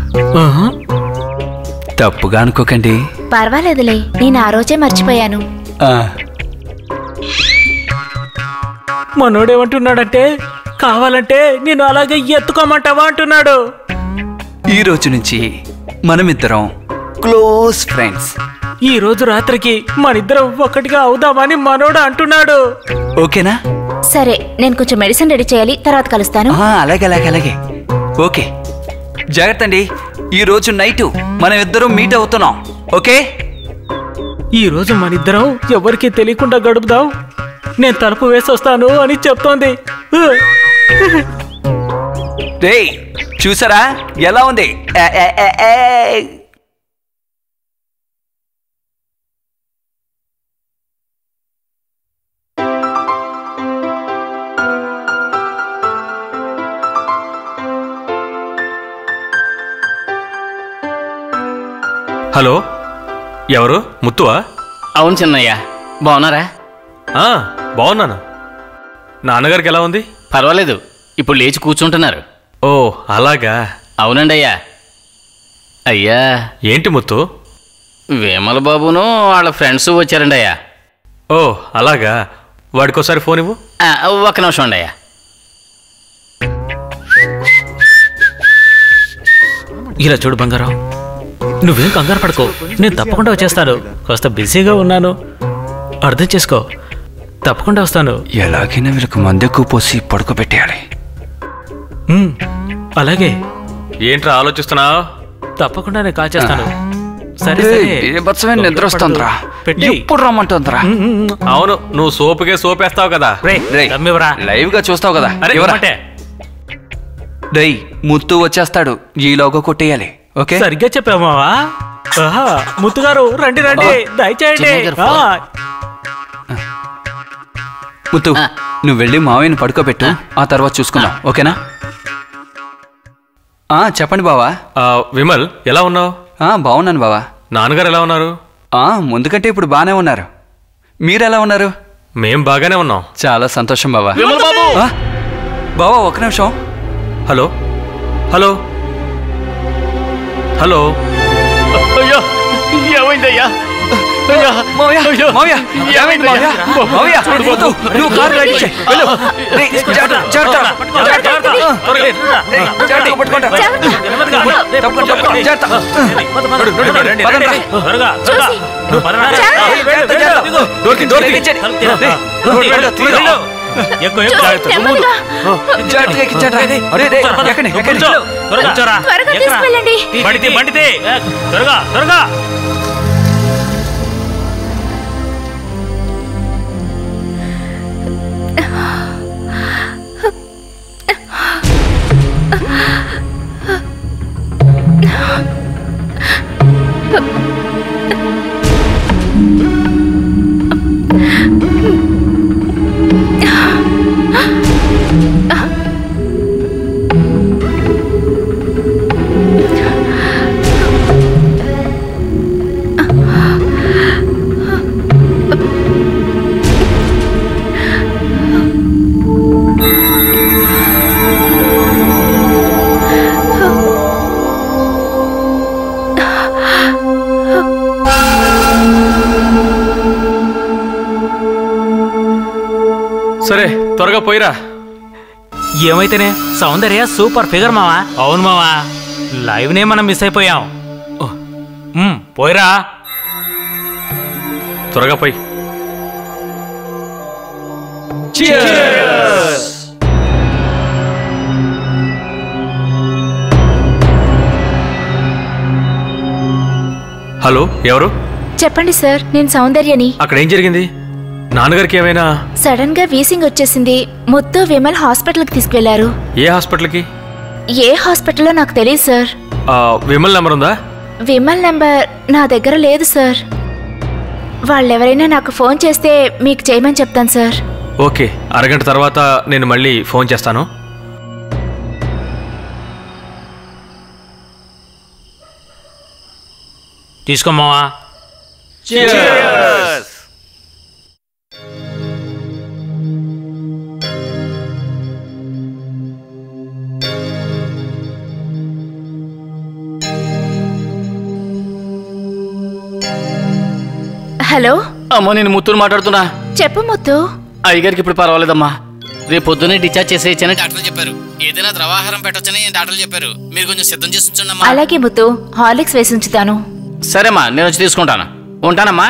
తప్పుగా అనుకోకండి పర్వాలేదులే నేను ఆ రోజే మర్చిపోయాను ఆ, మనోడేమంటున్నాడంటే కావాలంటే నేను అలాగే ఎత్తుకోమంటావా అంటున్నాడు ఈ రోజు నుంచి మనమిద్దరం క్లోజ్ ఫ్రెండ్స్ ఈ రోజు రాత్రికి మనిద్దరం ఒక్కటిగా అవుదామని మనోడు అంటున్నాడు ఓకేనా సరే నేను కొంచెం మెడిసిన్ రెడీ చేయాలి తర్వాత కలుస్తాను ఆ, అలాగే అలాగే అలాగే ఓకే జాగ్రత్త అండి ఈ రోజు నైట్ మనం ఇద్దరం మీట్ అవుతున్నాం ఓకే ఈ రోజు మనిద్దరం ఎవరికి తెలియకుండా గడుపుదాం నేను తలుపు వేసి వస్తాను అని చెప్తోంది రే చూసారా ఎలా ఉంది ఏ, ఏ, ఏ, ఏ. హలో ఎవరు ముత్తువా అవును చిన్నయ్య బాగున్నారా ఆ, బాగున్నాను నాన్నగారికి ఎలా ఉంది పర్వాలేదు ఇప్పుడు లేచి కూర్చుంటున్నారు ఓ అలాగా అవునండి అయ్యా అయ్యా ఏంటి ముత్తు వేమల బాబును వాళ్ళ ఫ్రెండ్స్ వచ్చారండి అయ్యా ఓ అలాగా వాడికోసారి ఫోన్ ఇవ్వు ఆ, ఒక్క నిమిషం అండి అయ్యా ఇలా చూడు బంగారం నువ్వేం కంగారు పడుకో నేను తప్పకుండా వచ్చేస్తాను కాస్త బిజీగా ఉన్నాను అర్థం చేసుకో తప్పకుండా వస్తాను ఎలాగైనా వీళ్ళకి మందు ఎక్కువ పోసి పడుకోబెట్టేయాలి ఉమ్, అలాగే ఏంట్రా ఆలోచిస్తున్నావు తప్పకుండా నేను కాల్ చేస్తాను సరే రేయ్, సరే బీభత్సమైన నిద్ర వస్తుందిరా పెట్టి ఎప్పుడు రమ్మంటుందిరా అవును నువ్వు సోపుకే సోపేస్తావు కదా రేయ్, లైవ్ గా చూస్తావు కదా అరే ఇవ్వరా. ఇవ్వమంటే. రేయ్ ముత్తు వచ్చేస్తాడు ఈలోగా కొట్టేయాలి ఓకే సరిగ్గా చెప్పామావా ఆహా, ముత్తుగారు రండి రండి దయచేయండి చిన్నయ్య గారు ఆ, ముత్తు నువ్వు వెళ్ళి మావయ్యని పడుకోబెట్టు ఆ తర్వాత చూసుకుందాం ఓకేనా ఆ చెప్పండి బావా ఆ, విమల్ ఎలా ఉన్నావు ఆ బాగున్నాను బావా నాన్నగారు ఎలా ఉన్నారు ఆ ముందు కంటే ఇప్పుడు బాగానే ఉన్నారు మీరు ఎలా ఉన్నారు మేం బాగానే ఉన్నాం చాలా సంతోషం బావా విమల్ బాబు ఆ? బావా ఒక నిమిషం హలో హలో హలో అయ్యో ఏమైందయ్యా అయ్యా మావయ్య అయ్యో. మావయ్య ఏమైంది మావయ్య మావయ్య వద్దు, నువ్వు కారు రెడీ చేయి వెళ్ళు రేయ్, జాగ్రత్త, జాగ్రత్త, జాగ్రత్త. రేయ్, జాగ్రత్తగా పట్టుకోండి. తప్పకుండా, తప్పకుండా, జాగ్రత్త. పదండ్రా. త్వరగా త్వరగా నువ్వు పదరా. జాగ్రత్త, జాగ్రత్త. డోర్కి డోర్కి రేయ్, త్వరగా. త్వరగా, త్వరగా. వెళ్ళు. ఎక్కువ ఎక్కువ. నెమ్మదిగా జాగ్రత్తగా ఎక్కించండి రా. అరే, రేయ్, ఎక్కండి, ఎక్కండి. కూర్చో. త్వరగా కూర్చోరా. త్వరగా ఎక్కరా. తీసుకెళ్ళండి బండితే బండితే త్వరగా త్వరగా సరే త్వరగా పోయిరా ఏమైతేనే సౌందర్య సూపర్ ఫిగర్ మావా అవును మావా లైవ్ నే మనం మిస్ అయిపోయాం ఉమ్, పోయిరా త్వరగా పోయి హలో ఎవరు చెప్పండి సార్ నేను సౌందర్యని అక్కడ ఏం జరిగింది నాన్నగారికి ఏమైనా సడన్ గా వీసింగ్ వచ్చేసింది ముత్తు విమల్ హాస్పిటల్కి తీసుకెళ్లారు ఏ హాస్పిటల్కి ఏ హాస్పిటల్లో నాకు తెలియదు సార్ ఆ, విమల్ నెంబర్ ఉందా విమల్ నంబర్ నా దగ్గర లేదు సార్ వాళ్ళెవరైనా నాకు ఫోన్ చేస్తే మీకు చేయమని చెప్తాను సార్ ఓకే అరగంట తర్వాత నేను మళ్ళీ ఫోన్ చేస్తాను తీసుకో మావా హలో అమ్మో నేను ముత్తుని మాట్లాడుతున్నా చెప్పు ముత్తు అయ్యగారికి ఇప్పుడు పర్వాలేదమ్మా రేపు పొద్దున్నే డిశ్చార్జ్ చేసేయచ్చని డాక్టర్ చెప్పారు ఏదైనా ద్రవాహారం పెట్టొచ్చని డాక్టర్ చెప్పారు మీరు కొంచెం సిద్ధం చేసి ఉంచండమ్మా అలాగే ముత్తు హార్లిక్స్ వేసి ఉంచుతాను సరేమ్మా నేను వచ్చి తీసుకుంటాను ఉంటానమ్మా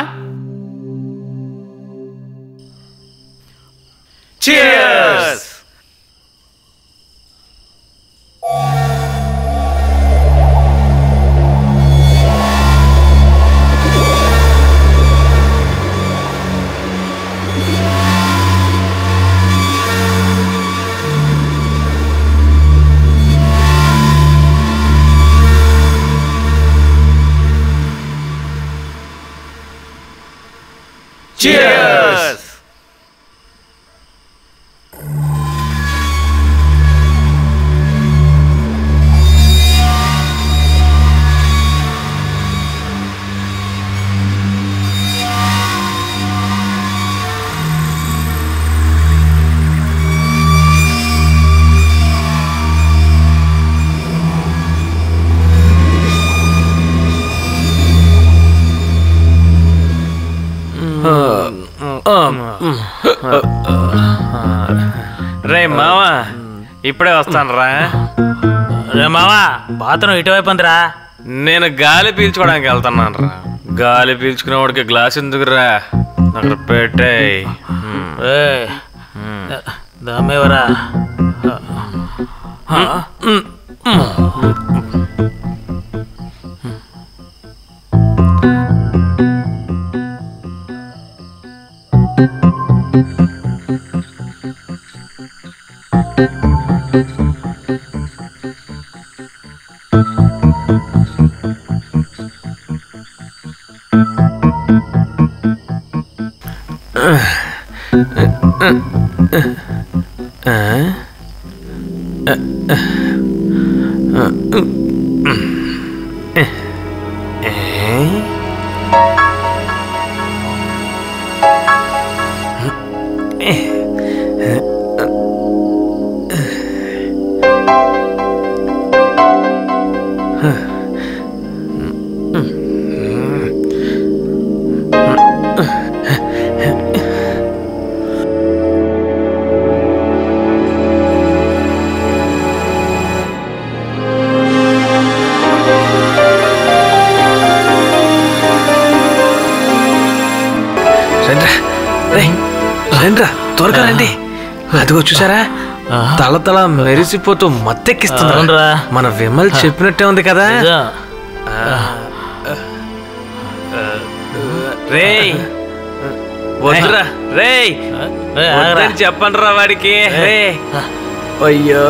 రే మావా ఇప్పుడే వస్తాను రా రే మావా బాత్రూమ్ ఇటువైపు ఉందిరా నేను గాలి పీల్చుకోవడానికి వెళ్తున్నాను రా గాలి పీల్చుకునేవాడికి గ్లాస్ ఎందుకురా అక్కడ పెట్టే ఏ దమ్మేవరా త్వరగా రండి అదిగో చూసారా తల తల మెరిసిపోతూ మత్తెక్కిస్తుంది అవునురా. మన విమల్ చెప్పినట్టే ఉంది కదా నిజం. రేయ్ వద్దురా రేయ్ ఏయ్, ఆగరా. వద్దని చెప్పండి రా వాడికి రే అయ్యో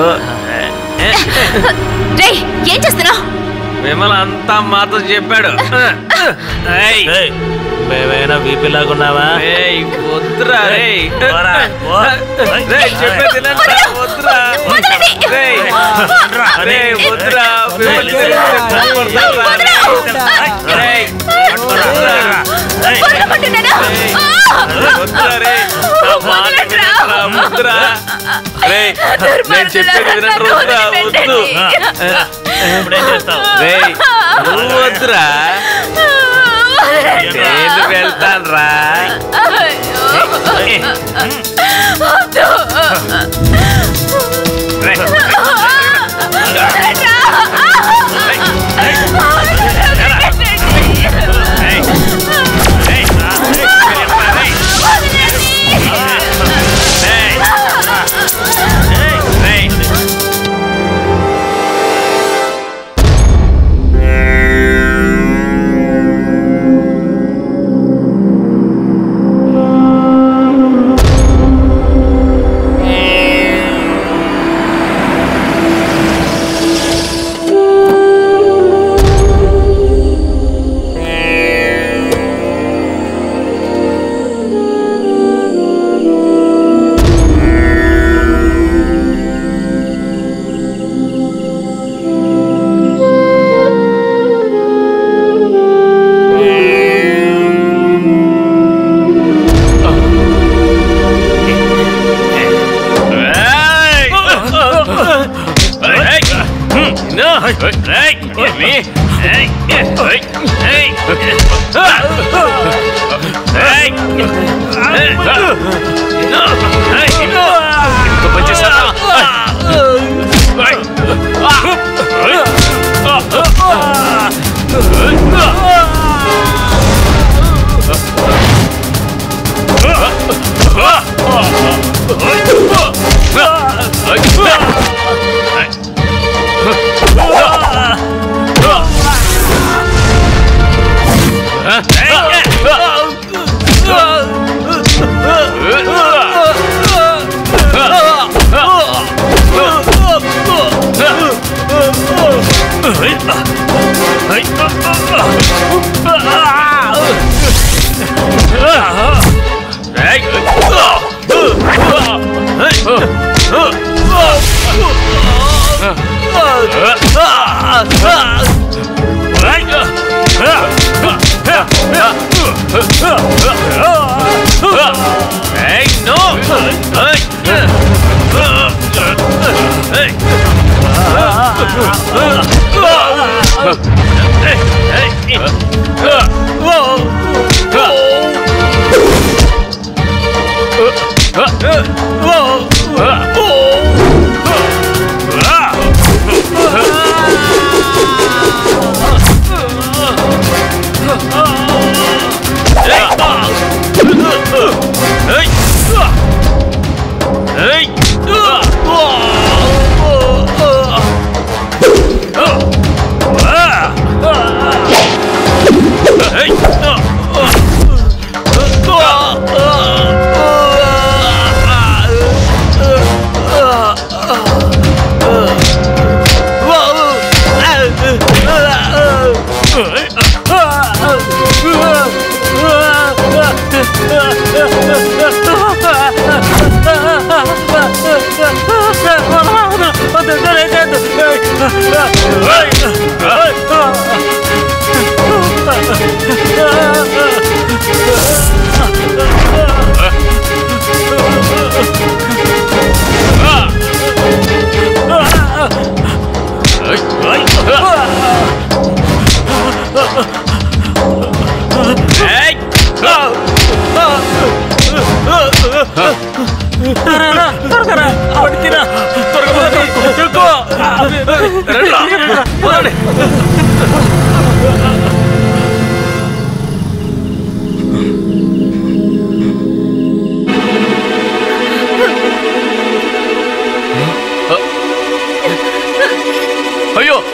రేయ్ ఏం చేస్తున్నావు విమల్ అంతా మాతో చెప్పాడు ఏయ్, ఏయ్, మేమైనా బీపీ లాగున్నావా ఏయ్, వద్దురా రేయ్ పోరా, పో. రేయ్ చెప్పేది వినండిరా, వద్దురా రేయ్ రేయ్ వద్దురా విమల్ చెప్పేది వినకూడదురా. రేయ్ వద్దురా. వదలమంటున్నానా? వద్దురా రేయ్ నా మాట వినరా వద్దురా రేయ్ నేను చెప్పేది వినండి వద్దురా వద్దు ఇప్పుడేం చేస్తావు రేయ్ నువ్వు వద్దురా నేను వెళ్తాను రా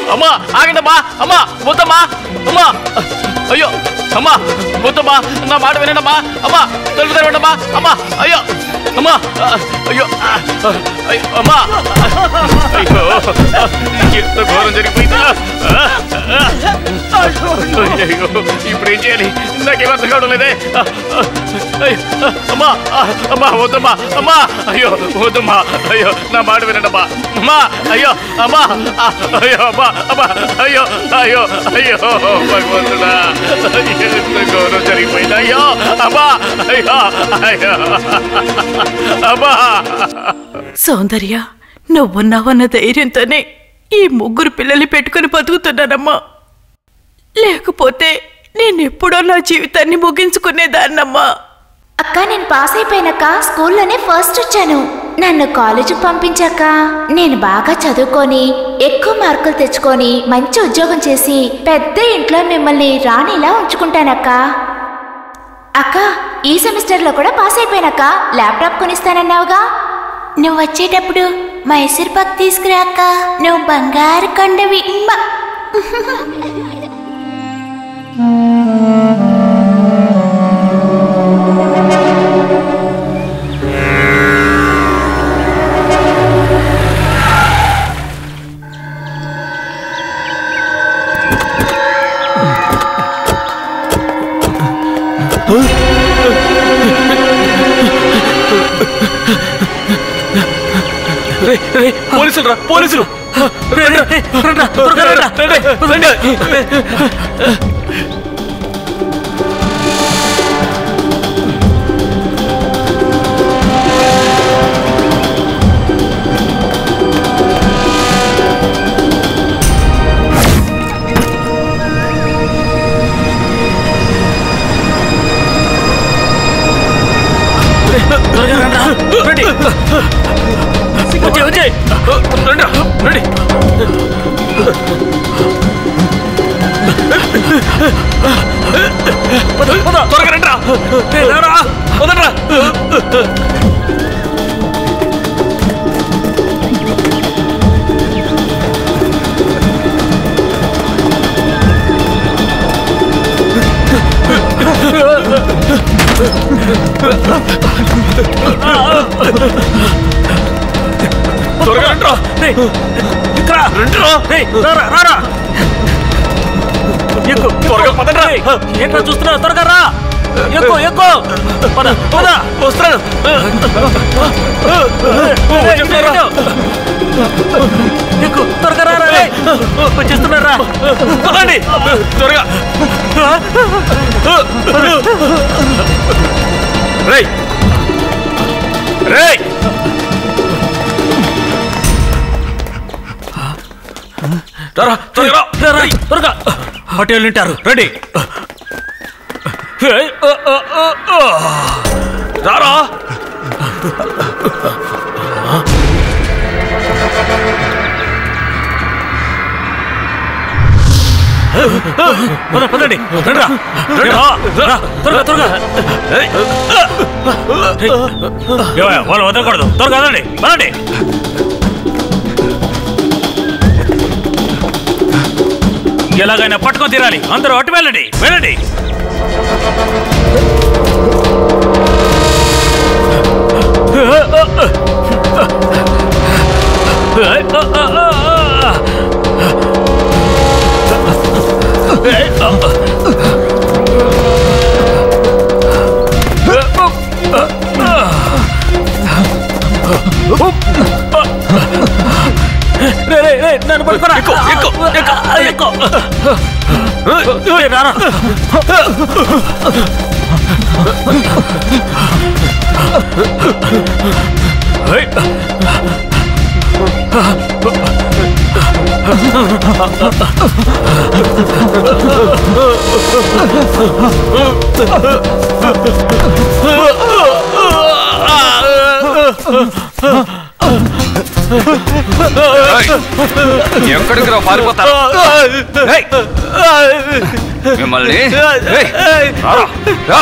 అమ్మా ఆగండమ్మా అమ్మా వద్దమ్మా అమ్మా అయ్యో అమ్మా వద్దమ్మా నా మాట వినండమ్మా అమ్మా తలుపు తెరవండమ్మా అమ్మా అయ్యో అమ్మా అయ్యో అయ్యో అమ్మా అయ్యో ఎంత ఘోరం జరిగిపోయిందా అయ్యో ఇప్పుడు ఏం చేయాలి నాకేం అర్థం కావడం లేదే అమ్మా అమ్మా వద్దమ్మా అమ్మా అయ్యో వద్దమ్మా అయ్యో నా మాట వినండమ్మా అమ్మా అయ్యో అమ్మా అయ్యో అమ్మా అమ్మా అయ్యో అయ్యో అయ్యో భగవంతుడా ఎంత ఘోరం జరిగిపోయింది అయ్యో అమ్మా అయ్యో అయ్యో అమ్మా సౌందర్య నువ్వున్నావన్న ధైర్యంతోనే ఈ ముగ్గురు పిల్లల్ని పెట్టుకుని బతుకుతున్నానమ్మా లేకపోతే నేనెప్పుడో నా జీవితాన్ని ముగించుకునేదాన్నమ్మా అక్క నేను పాస్ అయిపోయినాక స్కూల్లోనే ఫస్ట్ వచ్చాను నన్ను కాలేజీకి పంపించాక నేను బాగా చదువుకొని ఎక్కువ మార్కులు తెచ్చుకొని మంచి ఉద్యోగం చేసి పెద్ద ఇంట్లో మిమ్మల్ని రాణిలా ఉంచుకుంటానక్క అక్క ఈ సెమిస్టర్లో కూడా పాస్ అయిపోయినాక ల్యాప్టాప్ కొనిస్తానన్నావుగా నువ్వు వచ్చేటప్పుడు మైసూర్ పాక్ తీసుకురాక నువ్వు బంగారు కొండవి మ్మ. రే, రే, పోలీసులు రా పోలీసులు రే, రే, రే, రండ్రా, త్వరగా రండ్రా. త్వరగా రండ్రా. రండి. వచ్చేయ్, వచ్చేయ్. రండి రండి పద, పద. త్వరగా రండి రే, రారా. వదలరా త్వరగా రండి రే, ఇక్కడ రా. రే, రారా, రారా. ఎక్కు త్వరగా పదండి రేయ్, ఏంట్రా చూస్తున్నావు త్వరగా రా ఎక్కు ఎక్కు పద పద వస్తున్నాను రేయ్, ఎక్కు. ఎక్కు త్వరగా రారా రేయ్. వచ్చేస్తున్నారా పదండి త్వరగా రేయ్ రేయ్ రా త్వరగా రా. రా, రా, త్వరగా హోటల్ వింటారు రెడీ రారా పద పదండి రండి రా. రండి రా. రా, త్వరగా త్వరగా రేయ్, ఏమయ్య, వాళ్ళు వదలకూడదు త్వరగా వదండి వదండి ఎలాగైనా పట్టుకొని తీరాలి అందరూ అటు వెళ్ళండి వెళ్ళండి రే, రే, రే, నన్ను పట్టుకోరా ఎక్కు, ఎక్కు, ఎక్కు. ఎక్కు రే, రారా ఏయ్, ఎక్కడికి రా పారిపోతారు ఏయ్, మిమ్మల్ని ఏయ్, రారా, రా.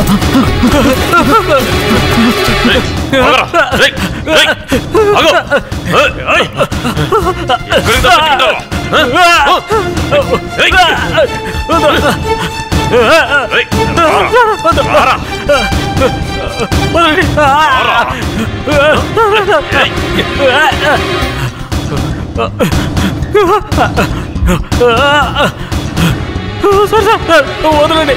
సార్ సార్ సార్ వదలండి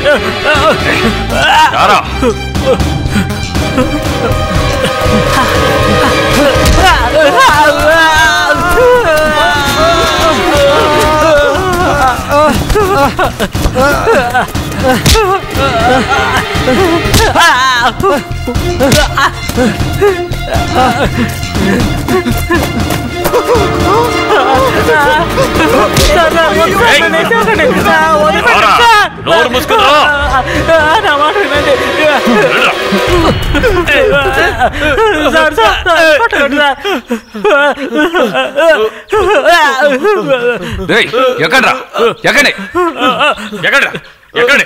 నోరు మూసుకుని రా. నా మాట వినండి సార్ సార్ సార్, పట్టుకోండి సార్ రేయ్ ఎక్కడ్రా ఎక్కండి ఎక్కడ్రా ఎక్కండి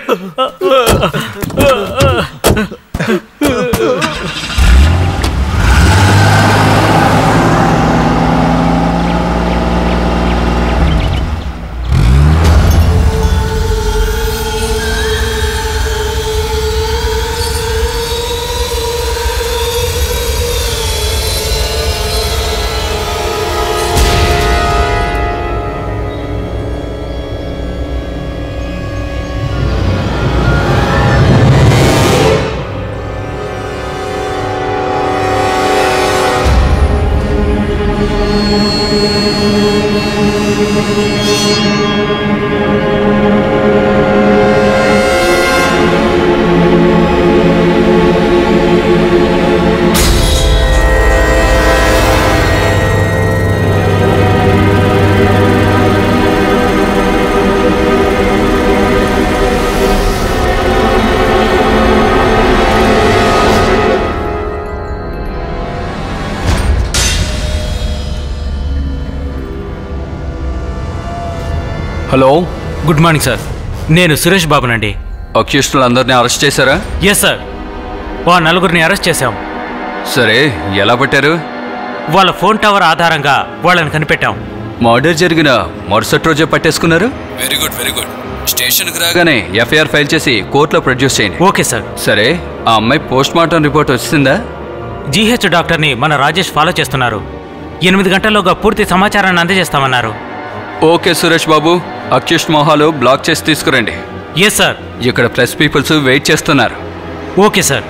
హలో గుడ్ మార్నింగ్ సార్ నేను సురేష్ బాబునండి అక్యూస్టులందరినీ అరెస్ట్ చేశారా ఎస్ సార్ వా నలుగురిని అరెస్ట్ చేశాం సరే ఎలా పట్టారు వాళ్ళ ఫోన్ టవర్ ఆధారంగా వాళ్ళని కనిపెట్టాం మర్డర్ జరిగిన మరుసటి రోజే పట్టేసుకున్నారు వెరీ గుడ్ వెరీ గుడ్ స్టేషన్కి రా రాగానే ఎఫ్ఐఆర్ ఫైల్ చేసి కోర్టులో ప్రొడ్యూస్ చేయండి ఓకే సార్ సరే ఆ అమ్మాయి పోస్ట్ మార్టం రిపోర్ట్ వచ్చిందా జీహెచ్ డాక్టర్ని మన రాజేష్ ఫాలో చేస్తున్నారు ఎనిమిది గంటల్లోగా పూర్తి సమాచారాన్ని అందజేస్తామన్నారు ఓకే సురేష్ బాబు అక్యూస్ట్ మొహాలు బ్లాక్ చేసి తీసుకురండి ఎస్ సార్ ఇక్కడ ప్రెస్ పీపుల్స్ వెయిట్ చేస్తున్నారు ఓకే సార్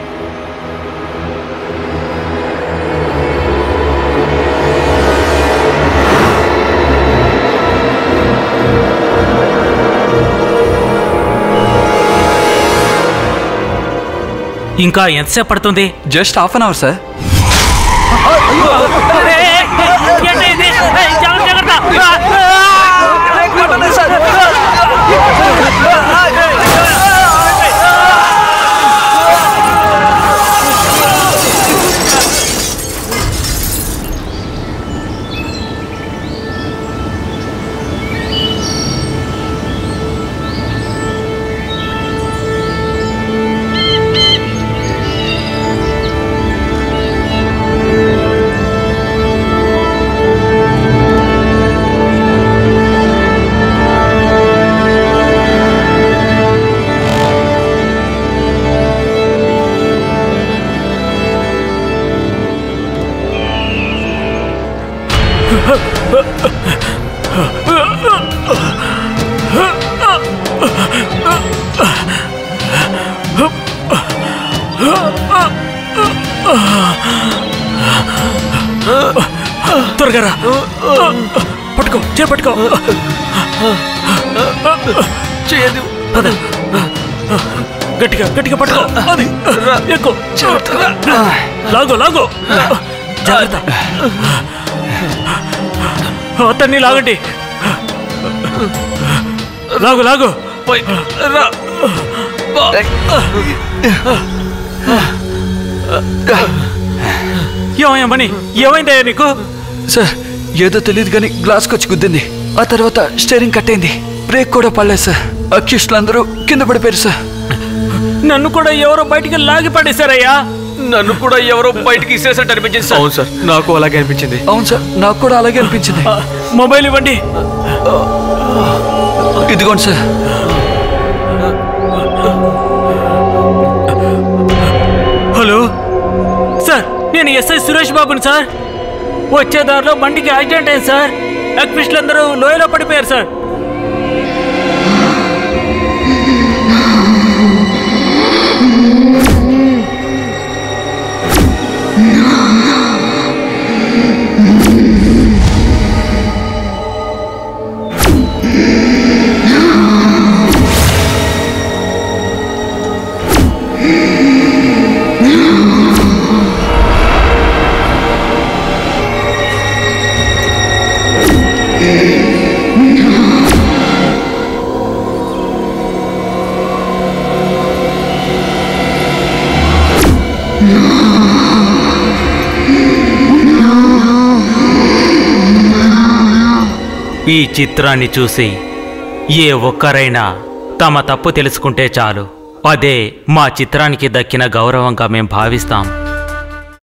ఇంకా ఎంతసేపు పడుతుంది just half an hour sir త్వరగా రా పట్టుకో చే పట్టుకో చేయదు పద గట్టిగా గట్టిగా పట్టుకో అది ఎక్కువ లాగో లాగో జాగ్రత్త అతన్ని లాగండి లాగు లాగు ఏమయ్యా మని ఏమైందయ్యా నీకు సార్ ఏదో తెలియదు కానీ గ్లాస్కి వచ్చి గుద్దింది ఆ తర్వాత స్టీరింగ్ కట్టయింది బ్రేక్ కూడా పడలేదు సార్ అక్యూస్టులందరూ కింద పడిపోయారు సార్ నన్ను కూడా ఎవరో బయటికి లాగి పడేశారయ్యా నన్ను కూడా ఎవరో బయటికి ఇసేసినట్టు అనిపించింది సార్ అవును సార్ నాకు అలాగే అనిపించింది అవును సార్ నాకు కూడా అలాగే అనిపించింది మొబైల్ ఇవ్వండి ఇదిగోండి సార్ హలో సార్ నేను ఎస్ఐ సురేష్ బాబుని సార్ వచ్చే దారిలో బండికి యాక్సిడెంట్ అయింది సార్ యాక్టివిస్టులు అందరూ లోయలో పడిపోయారు సార్ ఈ చిత్రాన్ని చూసి ఏ ఒక్కరైనా తమ తప్పు తెలుసుకుంటే చాలు అదే మా చిత్రానికి దక్కిన గౌరవంగా మేం భావిస్తాం